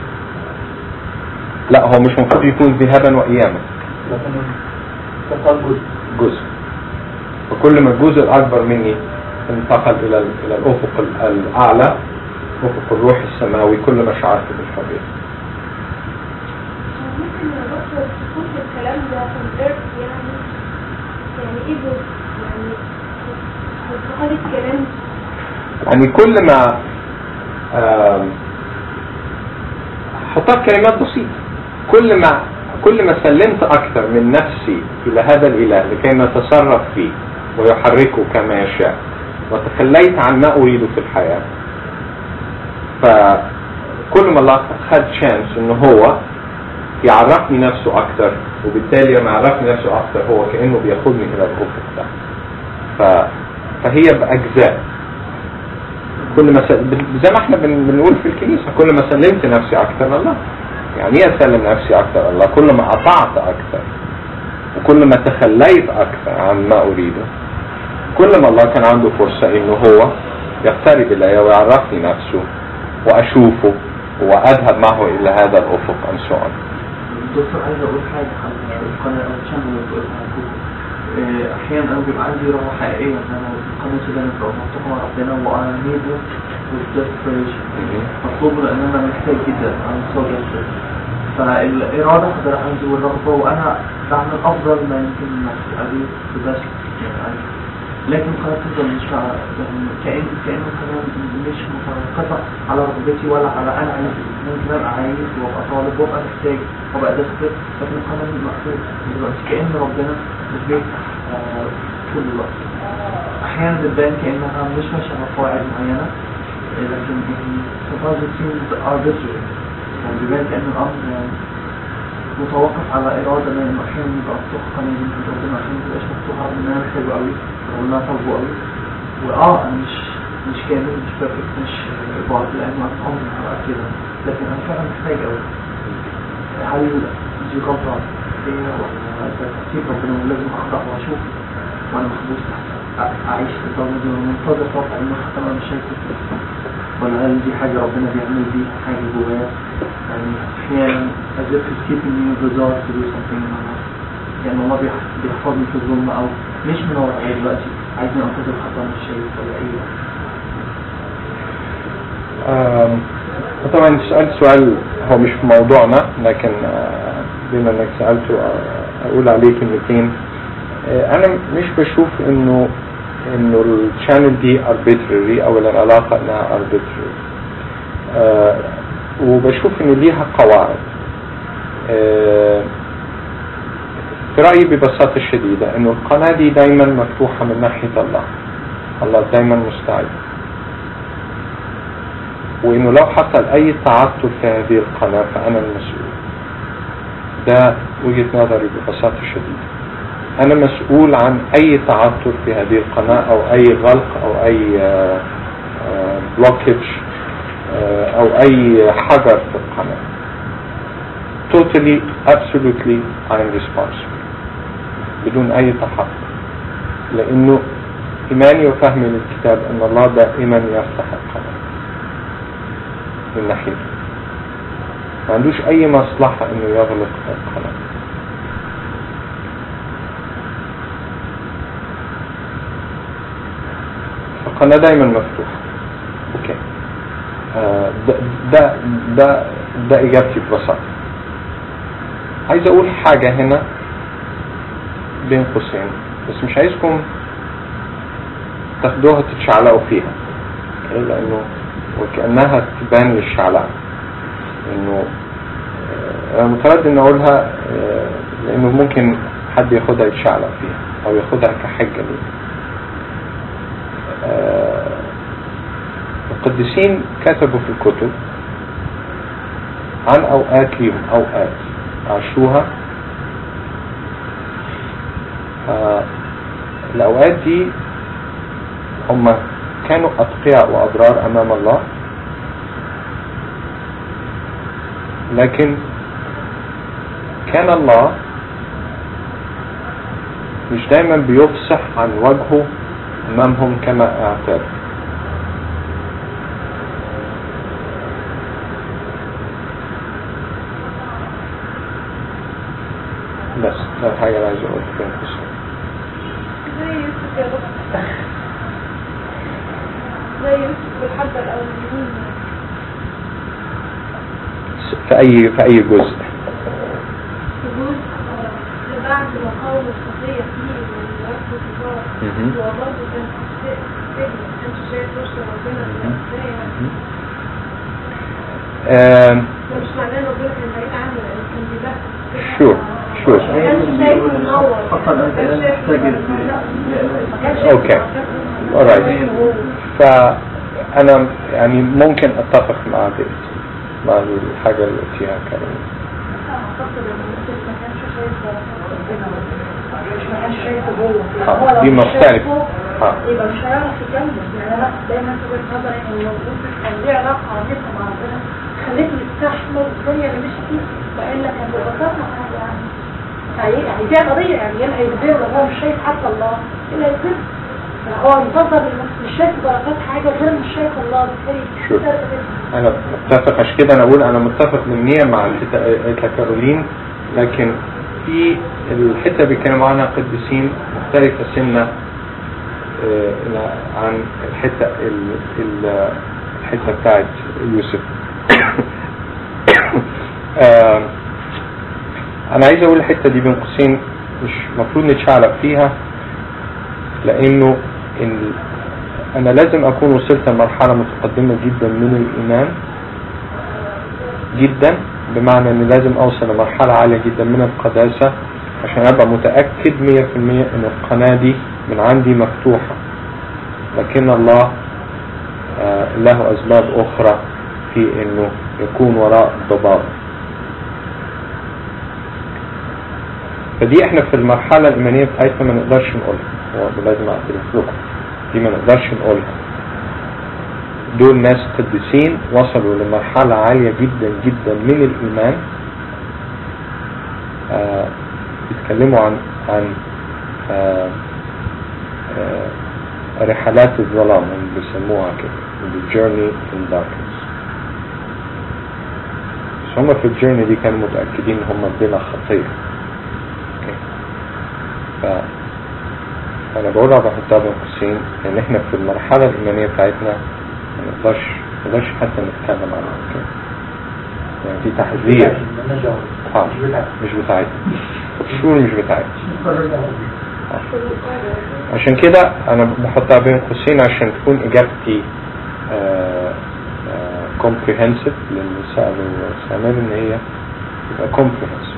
Speaker 1: لا هو مش المفروض يكون ذهابا واياما
Speaker 2: لكن انتقال جزئي
Speaker 1: جزء فكل ما الجزء الأكبر مني انتقل إلى ال- إلى الأفق ال- الأعلى أفق الروح السماوي كل ما شعرت بالحرية
Speaker 3: ممكن يا دكتور تكون الكلام ده كونفيرت يعني يعني ايه جزء يعني انتقال الكلام
Speaker 1: يعني كل ما آم، حطها بكلمات بسيطة كل ما كل ما سلمت أكثر من نفسي إلى هذا الإله لكي نتصرف فيه ويحركه كما يشاء وتخليت عن ما أريده في الحياة فكل ما الله خد شانس إنه هو يعرفني نفسه أكثر وبالتالي لما يعرفني نفسه أكثر هو كأنه بياخدني إلى الأفق ده ف... فهي بأجزاء كل ما س... زي ما احنا بن... بنقول في الكنيسة كل ما سلمت نفسي أكثر لله يعني ايه أسلم نفسي أكثر الله كل ما أطعت أكثر وكل ما تخليت أكثر عن ما أريده كل ما الله كان عنده فرصة إنه هو يقترب إلي ويعرفني نفسه وأشوفه وأذهب معه إلى هذا الأفق and so on.
Speaker 6: دكتور عايز اقول حاجه على القناه او الشانل اللي بتقولها على جوجل. آه، احيانا انا بيبقى عندي رغبه حقيقيه ان انا القناه اللي انا ببقى مفتوحه مع ربنا وانا نيد with desperation مطلوب لان انا محتاج جدا انا so desperate فالاراده اقدر عندي والرغبه وانا بعمل افضل ما يمكن نفسي ابي بس يعني عايز. لكن القناه تفضل مش مع- يعني كأن كأن القناه مش متوقفه على رغبتي ولا على انا عايز إيه. ممكن ابقى عايز وابقى طالب وابقى محتاج وابقى داخل لكن القناه مقفول دلوقتي كأن ربنا مش بيفتح آه، طول الوقت احيانا بتبان كانها مش ماشيه على قواعد معينه آه، لكن sometimes it seems arbitrary يعني بيبان كان الامر يعني متوقف على اراده ما انه احيانا يبقى مفتوح قناه من عند ربنا احيانا ما تبقاش مفتوحه رغم ان انا محتاجه قوي رغم ان انا طالبه قوي واه انا مش مش كامل مش بيرفكت مش بعض لانه انا عمري ما هبقى كده لكن انا فعلا محتاج قوي هل دي غلطه فيا ولا ده ترتيب ربنا ولازم اخضع واشوف وانا محبوس تحت أ- اعيش في الضلمه دي ومنتظر طبعا انه حتى انا مش شايف ولا هل دي حاجه ربنا بيعمل دي حاجه جوايا يعني احيانا as if he's keeping me in the dark to do something in my life يعني الله بيح- بيحفظني في الظلمه او مش منور عليا دلوقتي عايزني انتظر حتى انا مش شايف ولا اي
Speaker 1: آم، طبعا سألت سؤال هو مش في موضوعنا لكن آه، بما انك سألته آه، اقول عليه كلمتين آه، انا مش بشوف انه انه الشانل دي arbitrary او العلاقة انها arbitrary آه، وبشوف انه ليها قواعد آه، في رأيي ببساطة شديدة انه القناة دي دايما مفتوحة من ناحية الله الله دايما مستعد وانه لو حصل اي تعطل في هذه القناة فانا المسؤول ده وجهة نظري ببساطة شديدة انا مسؤول عن اي تعطل في هذه القناة او اي غلق او اي بلوكج او اي حجر في القناة totally absolutely I am responsible بدون اي تحقق لانه ايماني وفهمي للكتاب ان الله دائما يفتح القناة من ناحيته ما عندوش اي مصلحة انه يغلق القناة القناة دايما مفتوحة اوكي آه، ده ده ده ده اجابتي ببساطة عايز اقول حاجة هنا بين قوسين بس مش عايزكم تاخدوها تتشعلقوا فيها أوكي؟ لانه وكأنها تبان للشعلة انه آه، انا متردد ان اقولها آه، لانه ممكن حد ياخدها يتشعلق فيها او ياخدها كحجة ليه آه، القديسين كتبوا في الكتب عن اوقات ليهم اوقات عاشوها آه، الاوقات دي هم كانوا اتقياء واضرار امام الله لكن كان الله مش دايما بيفصح عن وجهه امامهم كما اعتاد بس ده الحاجة اللي عايز اقولها في القصة
Speaker 3: زي يوسف يا دكتور زي يوسف والحبة الأولانيين
Speaker 1: في اي في اي جزء
Speaker 3: يقول بعد ما قاوم الخطية فيه ورفض الكفار
Speaker 1: مهم.
Speaker 3: هو برضه كان في السجن ما كانش شايف وش ربنا ازاي يعني
Speaker 1: آم،
Speaker 3: ده مش معناه ان ربنا كان بعيد عنه لان كان بيبهدل
Speaker 1: Sure, sure.
Speaker 3: ما كانش شايف منور
Speaker 6: حتى الآن
Speaker 3: ما كانش شايف
Speaker 6: تحتاج
Speaker 3: ما كانش شايف
Speaker 1: Okay. Alright. فأنا يعني ممكن أتفق مع دي مع الحاجة اللي قلتيها كريم
Speaker 3: اعتقد ان يوسف ما كانش شايف ربنا مش ما كانش شايفه جوه
Speaker 1: آه،
Speaker 3: هو لو
Speaker 1: دي
Speaker 3: مش
Speaker 1: مختلفة.
Speaker 3: شايفه،
Speaker 1: آه.
Speaker 3: يبقى مش هيعرف يكمل يعني انا دايما في وجهه نظري ان المفروض كان ليه علاقه عميقه مع ربنا خليته يستحمل الدنيا اللي مشي فيها والا كان ببساطه يعني هي- يعني دي قضيه يعني يلا هيجبره لو هو مش شايف حتى الله الا يجبره هو يفضل إنه مش شايف بركات حاجه غير مش شايف الله بالتالي
Speaker 1: Sure.
Speaker 3: فرق بينهم.
Speaker 1: أنا متفق عشان كده أنا أقول أنا متفق من مع الحتة قالتها كارولين لكن في الحتة اللي بيتكلموا عنها قديسين مختلفة سنة آه، عن الحتة ال- ال- الحتة بتاعت يوسف آه، أنا عايز أقول الحتة دي بين قوسين مش مفروض نتشعلق فيها لأنه ال- أنا لازم أكون وصلت لمرحلة متقدمة جدا من الإيمان جدا بمعنى أني لازم أوصل لمرحلة عالية جدا من القداسة عشان أبقى متأكد 100% أن القناة دي من عندي مفتوحة لكن الله آه، له أسباب أخرى في أنه يكون وراء الضباب فدي احنا في المرحلة الإيمانية بتاعتنا ما نقدرش نقولها هو لازم أعترف لكم دي ما نقدرش نقولها دول ناس قديسين وصلوا لمرحلة عالية جدا جدا من الإيمان آه بيتكلموا عن عن آه آه رحلات الظلام هم بيسموها كده the journey in darkness بس هم في الجيرني دي كانوا متأكدين ان هم بلا خطية اوكي ف انا بقولها بحطها بين قوسين ان احنا في المرحلة الإيمانية بتاعتنا ما نقدرش ما نقدرش حتى نتكلم عنها اوكي يعني في تحذير اه مش بتاعتنا شور مش بتاعتنا عشان كده انا بحطها بين قوسين عشان تكون اجابتي كومبريهنسيف للي سألوا سامر ان هي تبقى كومبريهنسيف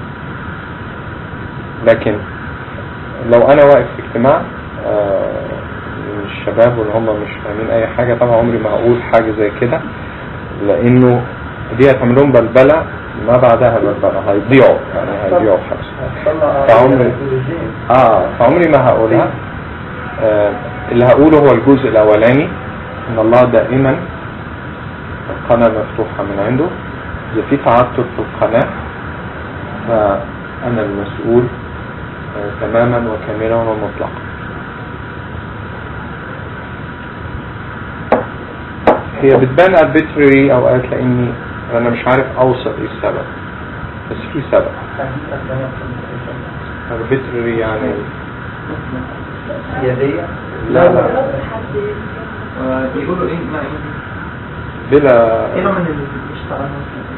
Speaker 1: لكن لو انا واقف في اجتماع آه، من الشباب واللي هم مش فاهمين اي حاجة طبعا عمري ما هقول حاجة زي كده لانه دي هتعمل لهم بلبلة ما بعدها بلبلة هيضيعوا يعني هيضيعوا حبس فعمري اه فعمري ما هقولها آه اللي هقوله هو الجزء الاولاني ان الله دائما القناة مفتوحة من عنده اذا في تعثر في القناة فانا المسؤول آه تماما وكاملا ومطلقا هي بتبان arbitrary اوقات لاني انا مش عارف اوصل ايه السبب بس في سبب arbitrary يعني
Speaker 2: سيادية
Speaker 1: لا لا
Speaker 6: آه، بيقولوا ايه ما
Speaker 1: بلا
Speaker 6: ايه نوع من اللي بيشتغل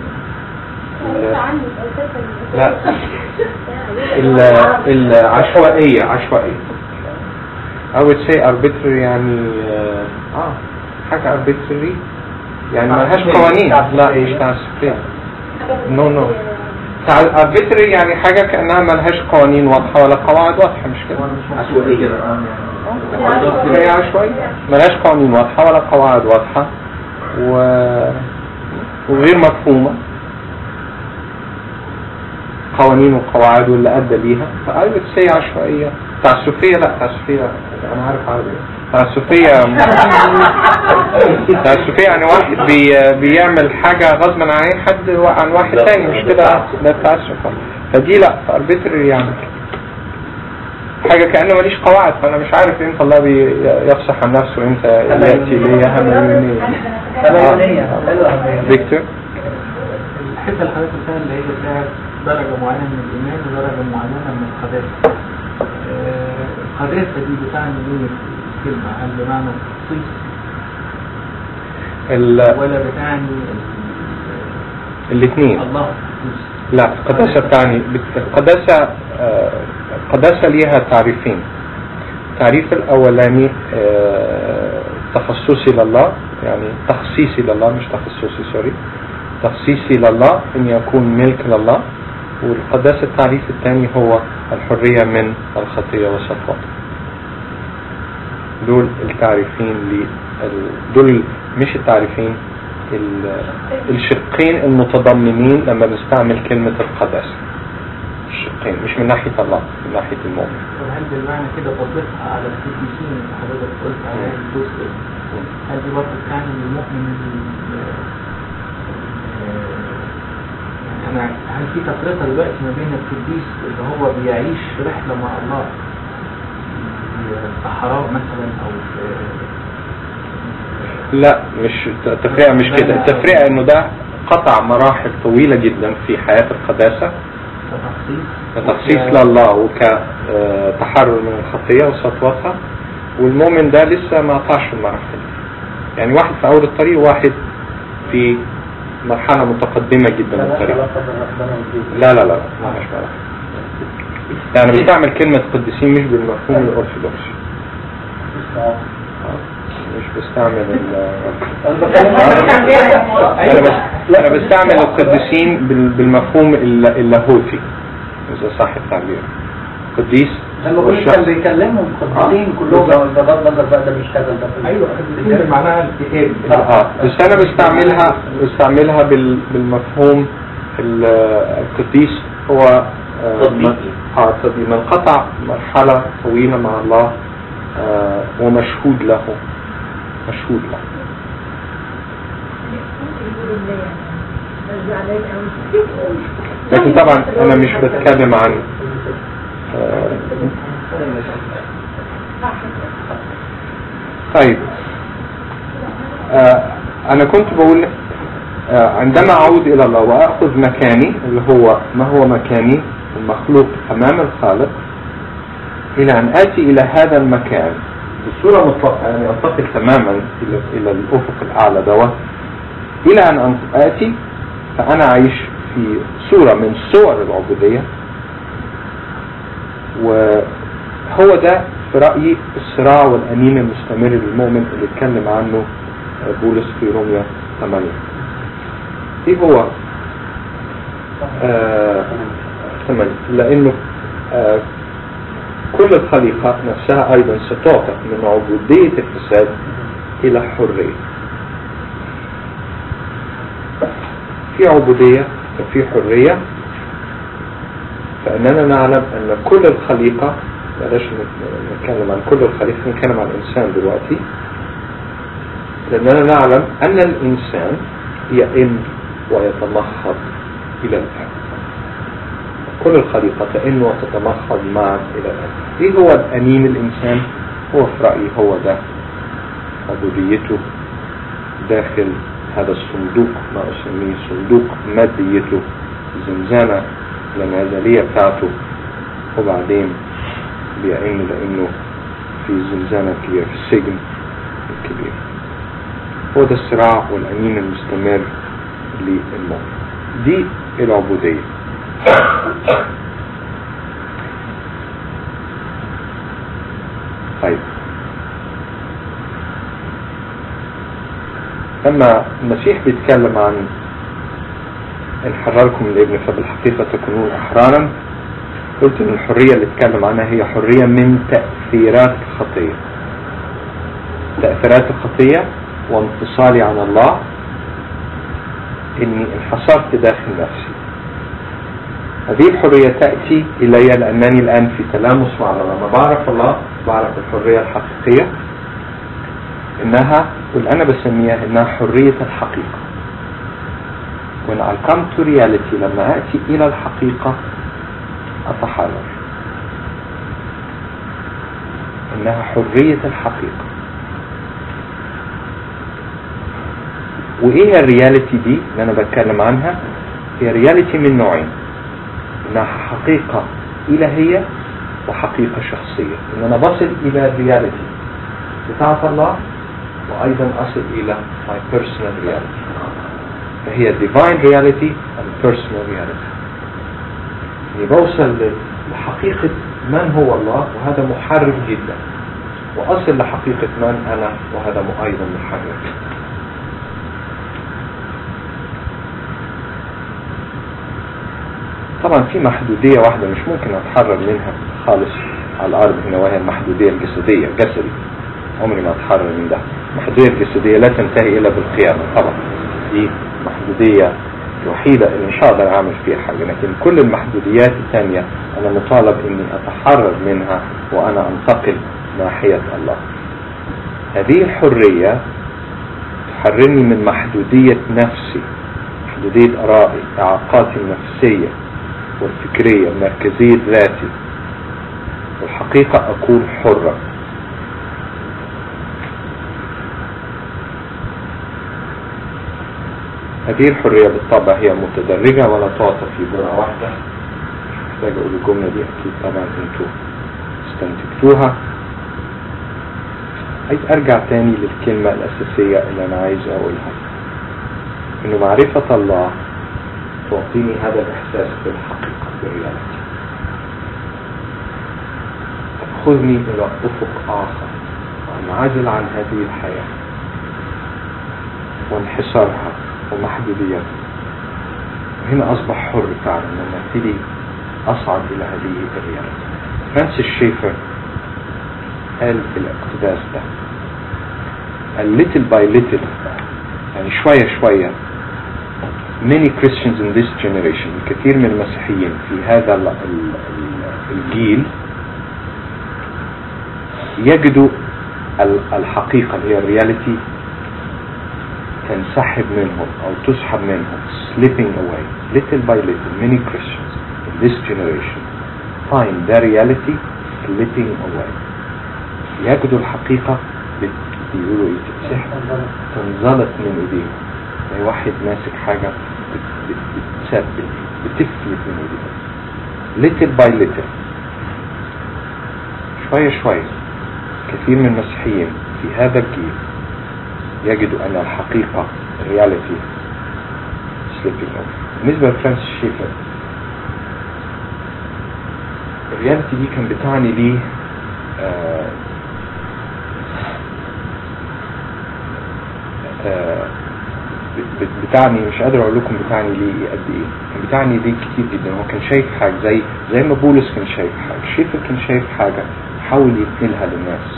Speaker 1: لا ال- العشوائية عشوائية I would say arbitrary يعني اه حاجة arbitrary يعني ملهاش قوانين لا مش تعسفية نو نو arbitrary يعني حاجة كأنها ملهاش قوانين واضحة ولا قواعد واضحة مش كده
Speaker 4: عشوائية
Speaker 1: هي عشوائية ملهاش قوانين واضحة ولا قواعد واضحة و... وغير مفهومة قوانين وقواعد واللي أدى ليها فقال بس هي عشوائية تعسفية لا تعسفية أنا عارف عربي تعسفية تعسفية يعني واحد بي بيعمل حاجة غصبا عن أي حد عن واحد
Speaker 4: لا،
Speaker 1: تاني مش
Speaker 4: ده
Speaker 1: كده
Speaker 4: تعسف.
Speaker 1: ده التعسف فدي لا فاربيتري يعني حاجة كأنه ماليش قواعد فأنا مش عارف امتى الله بيفصح عن نفسه وامتى يأتي لي هميونية
Speaker 2: هميونية حلوة هميونية
Speaker 1: فيكتور
Speaker 5: الحته اللي حضرتك قلتها اللي هي بتاعت درجه معينه من الايمان ودرجه معينه من القداسه آه، القداسه دي بتعني ايه في الكلمه هل بمعنى التخصيص
Speaker 1: ال-
Speaker 5: ولا بتعني
Speaker 1: الاثنين
Speaker 5: الله القدوس
Speaker 1: لا القداسة بتعني القداسة آه، القداسة ليها تعريفين التعريف الأولاني آه، تخصصي لله يعني تخصيصي لله مش تخصصي سوري تخصيصي لله أن يكون ملك لله والقداسة التعريف الثاني هو الحرية من الخطية والسطوة دول التعريفين ل دول مش التعريفين ال- الشقين المتضمنين لما بنستعمل كلمة القداسة الشقين مش من ناحية الله من ناحية المؤمن
Speaker 5: وهل بالمعنى كده تطبيقها على القديسين اللي حضرتك قلت عليها الجزء هل دي برضه بتعني إن المؤمن ال- يعني أنا هل في تفرقة دلوقتي ما بين القديس اللي هو بيعيش رحلة مع الله في الصحراء مثلا أو في
Speaker 1: لا مش التفرقة مش كده التفرقة انه ده قطع مراحل طويلة جدا في حياة القداسة
Speaker 5: كتخصيص
Speaker 1: كتخصيص لله وكتحرر من الخطية وسطوتها والمؤمن ده لسه ما قطعش المراحل دي. يعني واحد في أول الطريق وواحد في مرحلة متقدمة جدا من
Speaker 2: ملهاش
Speaker 1: الطريق
Speaker 2: علاقة بربنا والدين.
Speaker 1: لا لا لا ما لهاش علاقة. يعني بستعمل كلمة قديسين مش بالمفهوم الأرثوذكسي آه، مش بستعمل ال
Speaker 2: أنا بتكلم
Speaker 1: أنا بس أنا بستعمل القديسين بال- بالمفهوم الل- اللاهوتي إذا صح التعبير قديس
Speaker 2: لما كنت كان بيكلمهم قديسين كلهم لو بغض النظر بقى ده بيشتغل ده في
Speaker 5: أيوة القديسين معناها الكتاب
Speaker 1: اه بس انا بستعملها بستعملها بال- بالمفهوم ال- القديس هو آه،
Speaker 4: تطبيقي.
Speaker 1: من- اه تطبيقي. من قطع مرحلة طويلة مع الله آه، ومشهود له مشهود له لكن طبعا انا مش بتكلم عن آه، طيب آه، انا كنت بقول آه، عندما اعود الى الله واخذ مكاني اللي هو ما هو مكاني المخلوق امام الخالق الى ان اتي الى هذا المكان بصورة مطلقة يعني انتقل تماما الى الى الافق الاعلى دوت الى ان أنت- اتي فانا اعيش في صورة من صور العبودية وهو ده في رأيي الصراع والأنين المستمر للمؤمن اللي اتكلم عنه بولس في روميا 8 ايه هو آه 8 لانه آه كل الخليقة نفسها ايضا ستعتق من عبودية الفساد الى حرية في عبودية وفي حرية فإننا نعلم أن كل الخليقة بلاش نتكلم عن كل الخليقة نتكلم عن الإنسان دلوقتي لأننا نعلم أن الإنسان يئن ويتمخض إلى الآن كل الخليقة تئن وتتمخض معا إلى الآن إيه هو الأنين الإنسان هو في رأيي هو ده عبوديته داخل هذا الصندوق ما أسميه صندوق ماديته زنزانة الانعزالية بتاعته وبعدين بيئن لأنه في زنزانة كبيرة في السجن الكبير هو ده الصراع والأنين المستمر للمؤمن دي العبودية طيب لما المسيح بيتكلم عن إن حرركم الابن فبالحقيقة تكونون أحرارا قلت إن الحرية اللي اتكلم عنها هي حرية من تأثيرات الخطية تأثيرات الخطية وانفصالي عن الله إني انحصرت داخل نفسي هذه الحرية تأتي إلي لأنني الآن في تلامس مع الله لما بعرف الله بعرف الحرية الحقيقية إنها واللي أنا بسميها إنها حرية الحقيقة when I come to reality لما أتي إلى الحقيقة أتحرر إنها حرية الحقيقة وإيه الرياليتي دي اللي أنا بتكلم عنها هي رياليتي من نوعين إنها حقيقة إلهية وحقيقة شخصية إن أنا بصل إلى الرياليتي بتاعت الله وأيضا أصل إلى my personal reality فهي divine reality and personal reality يعني بوصل لحقيقة من هو الله وهذا محرك جدا وأصل لحقيقة من أنا وهذا أيضا محرك طبعا في محدودية واحدة مش ممكن أتحرر منها خالص على الأرض هنا وهي المحدودية الجسدية جسدي عمري ما أتحرر من ده المحدودية الجسدية لا تنتهي إلا بالقيامة طبعا دي محدودية الوحيدة اللي مش هقدر أعمل فيها حاجة لكن كل المحدوديات الثانية أنا مطالب إني أتحرر منها وأنا أنتقل ناحية الله هذه الحرية تحررني من محدودية نفسي محدودية آرائي إعاقاتي النفسية والفكرية مركزية ذاتي والحقيقة أكون حرة هذه الحرية بالطبع هي متدرجة ولا تعطى في جرعة واحدة محتاج أقول الجملة دي أكيد طبعا أنتوا استنتجتوها عايز أرجع تاني للكلمة الأساسية اللي أنا عايز أقولها إنه معرفة الله تعطيني هذا الإحساس بالحقيقة بالرياليتي تأخذني إلى أفق آخر وأنعزل عن هذه الحياة وانحصارها ومحدوديتها وهنا أصبح حر فعلا لما ابتدي أصعد إلى هذه الرياليتي فرانسيس شيفر قال في الاقتباس ده قال little by little يعني شوية شوية many Christians in this generation الكثير من المسيحيين في هذا ال- ال- ال- الجيل يجدوا ال- الحقيقة اللي هي الرياليتي تنسحب منهم أو تسحب منهم slipping away little by little many Christians in this generation find their reality slipping away يجدوا الحقيقة بت- بيقولوا ايه تتسحب تنزلت من ايديهم زي واحد ماسك حاجة بت- بت- بتثبت بتفلت من ايديهم little by little شوية شوية كثير من المسيحيين في هذا الجيل يجدوا أن الحقيقة reality slipping away بالنسبة لفرانس شيفر الرياليتي دي كان بتعني لي آه آه بت- بتعني مش قادر اقول لكم بتعني ليه قد ايه كان بتعني ليه كتير جدا هو كان شايف حاجه زي زي ما بولس كان شايف حاجه شيفر كان شايف حاجه حاول ينقلها للناس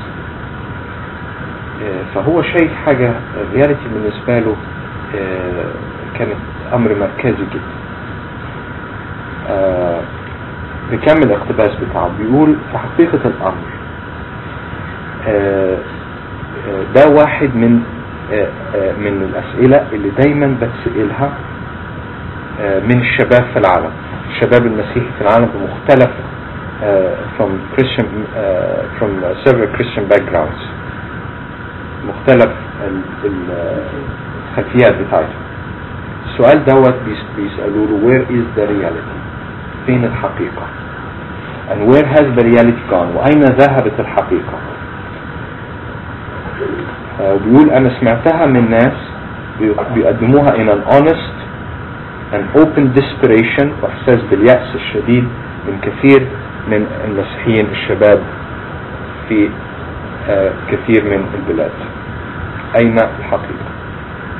Speaker 1: آه، فهو شايف حاجه الرياليتي بالنسبه له آه، كانت امر مركزي جدا آه، نكمل الاقتباس بتاعه بيقول في حقيقه الامر آه، آه، ده واحد من آه، آه، من الأسئلة اللي دايما بتسألها آه، من الشباب في العالم الشباب المسيحي في العالم بمختلف آه، from Christian آه، from several Christian backgrounds مختلف ال- ال- آه، الخلفيات بتاعتهم السؤال دوت بيس- بيسألوا له where is the reality فين الحقيقة and where has the reality gone وأين ذهبت الحقيقة آه، بيقول أنا سمعتها من ناس بي- بيقدموها in an honest and open desperation وإحساس باليأس الشديد من كثير من المسيحيين الشباب في آه، كثير من البلاد أين الحقيقة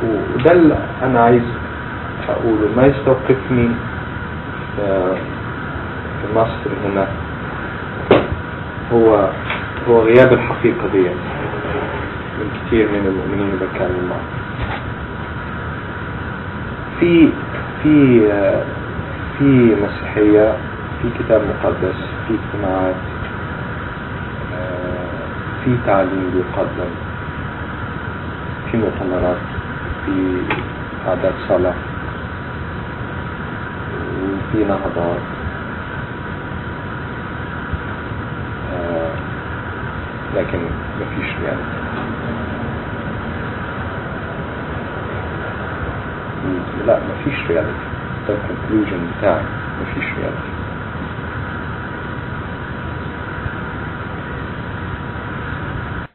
Speaker 1: وده اللي انا عايز اقوله ما يستوقفني في في مصر هنا هو هو غياب الحقيقة دي من كتير من المؤمنين اللي بتكلم معاهم في في آه، في مسيحية في كتاب مقدس في اجتماعات آه، في تعليم بيقدم في مؤتمرات في عادات صلاة وفي نهضات آه، لكن مفيش يعني لا مفيش رياليتي ده الكونكلوجن بتاعي مفيش رياليتي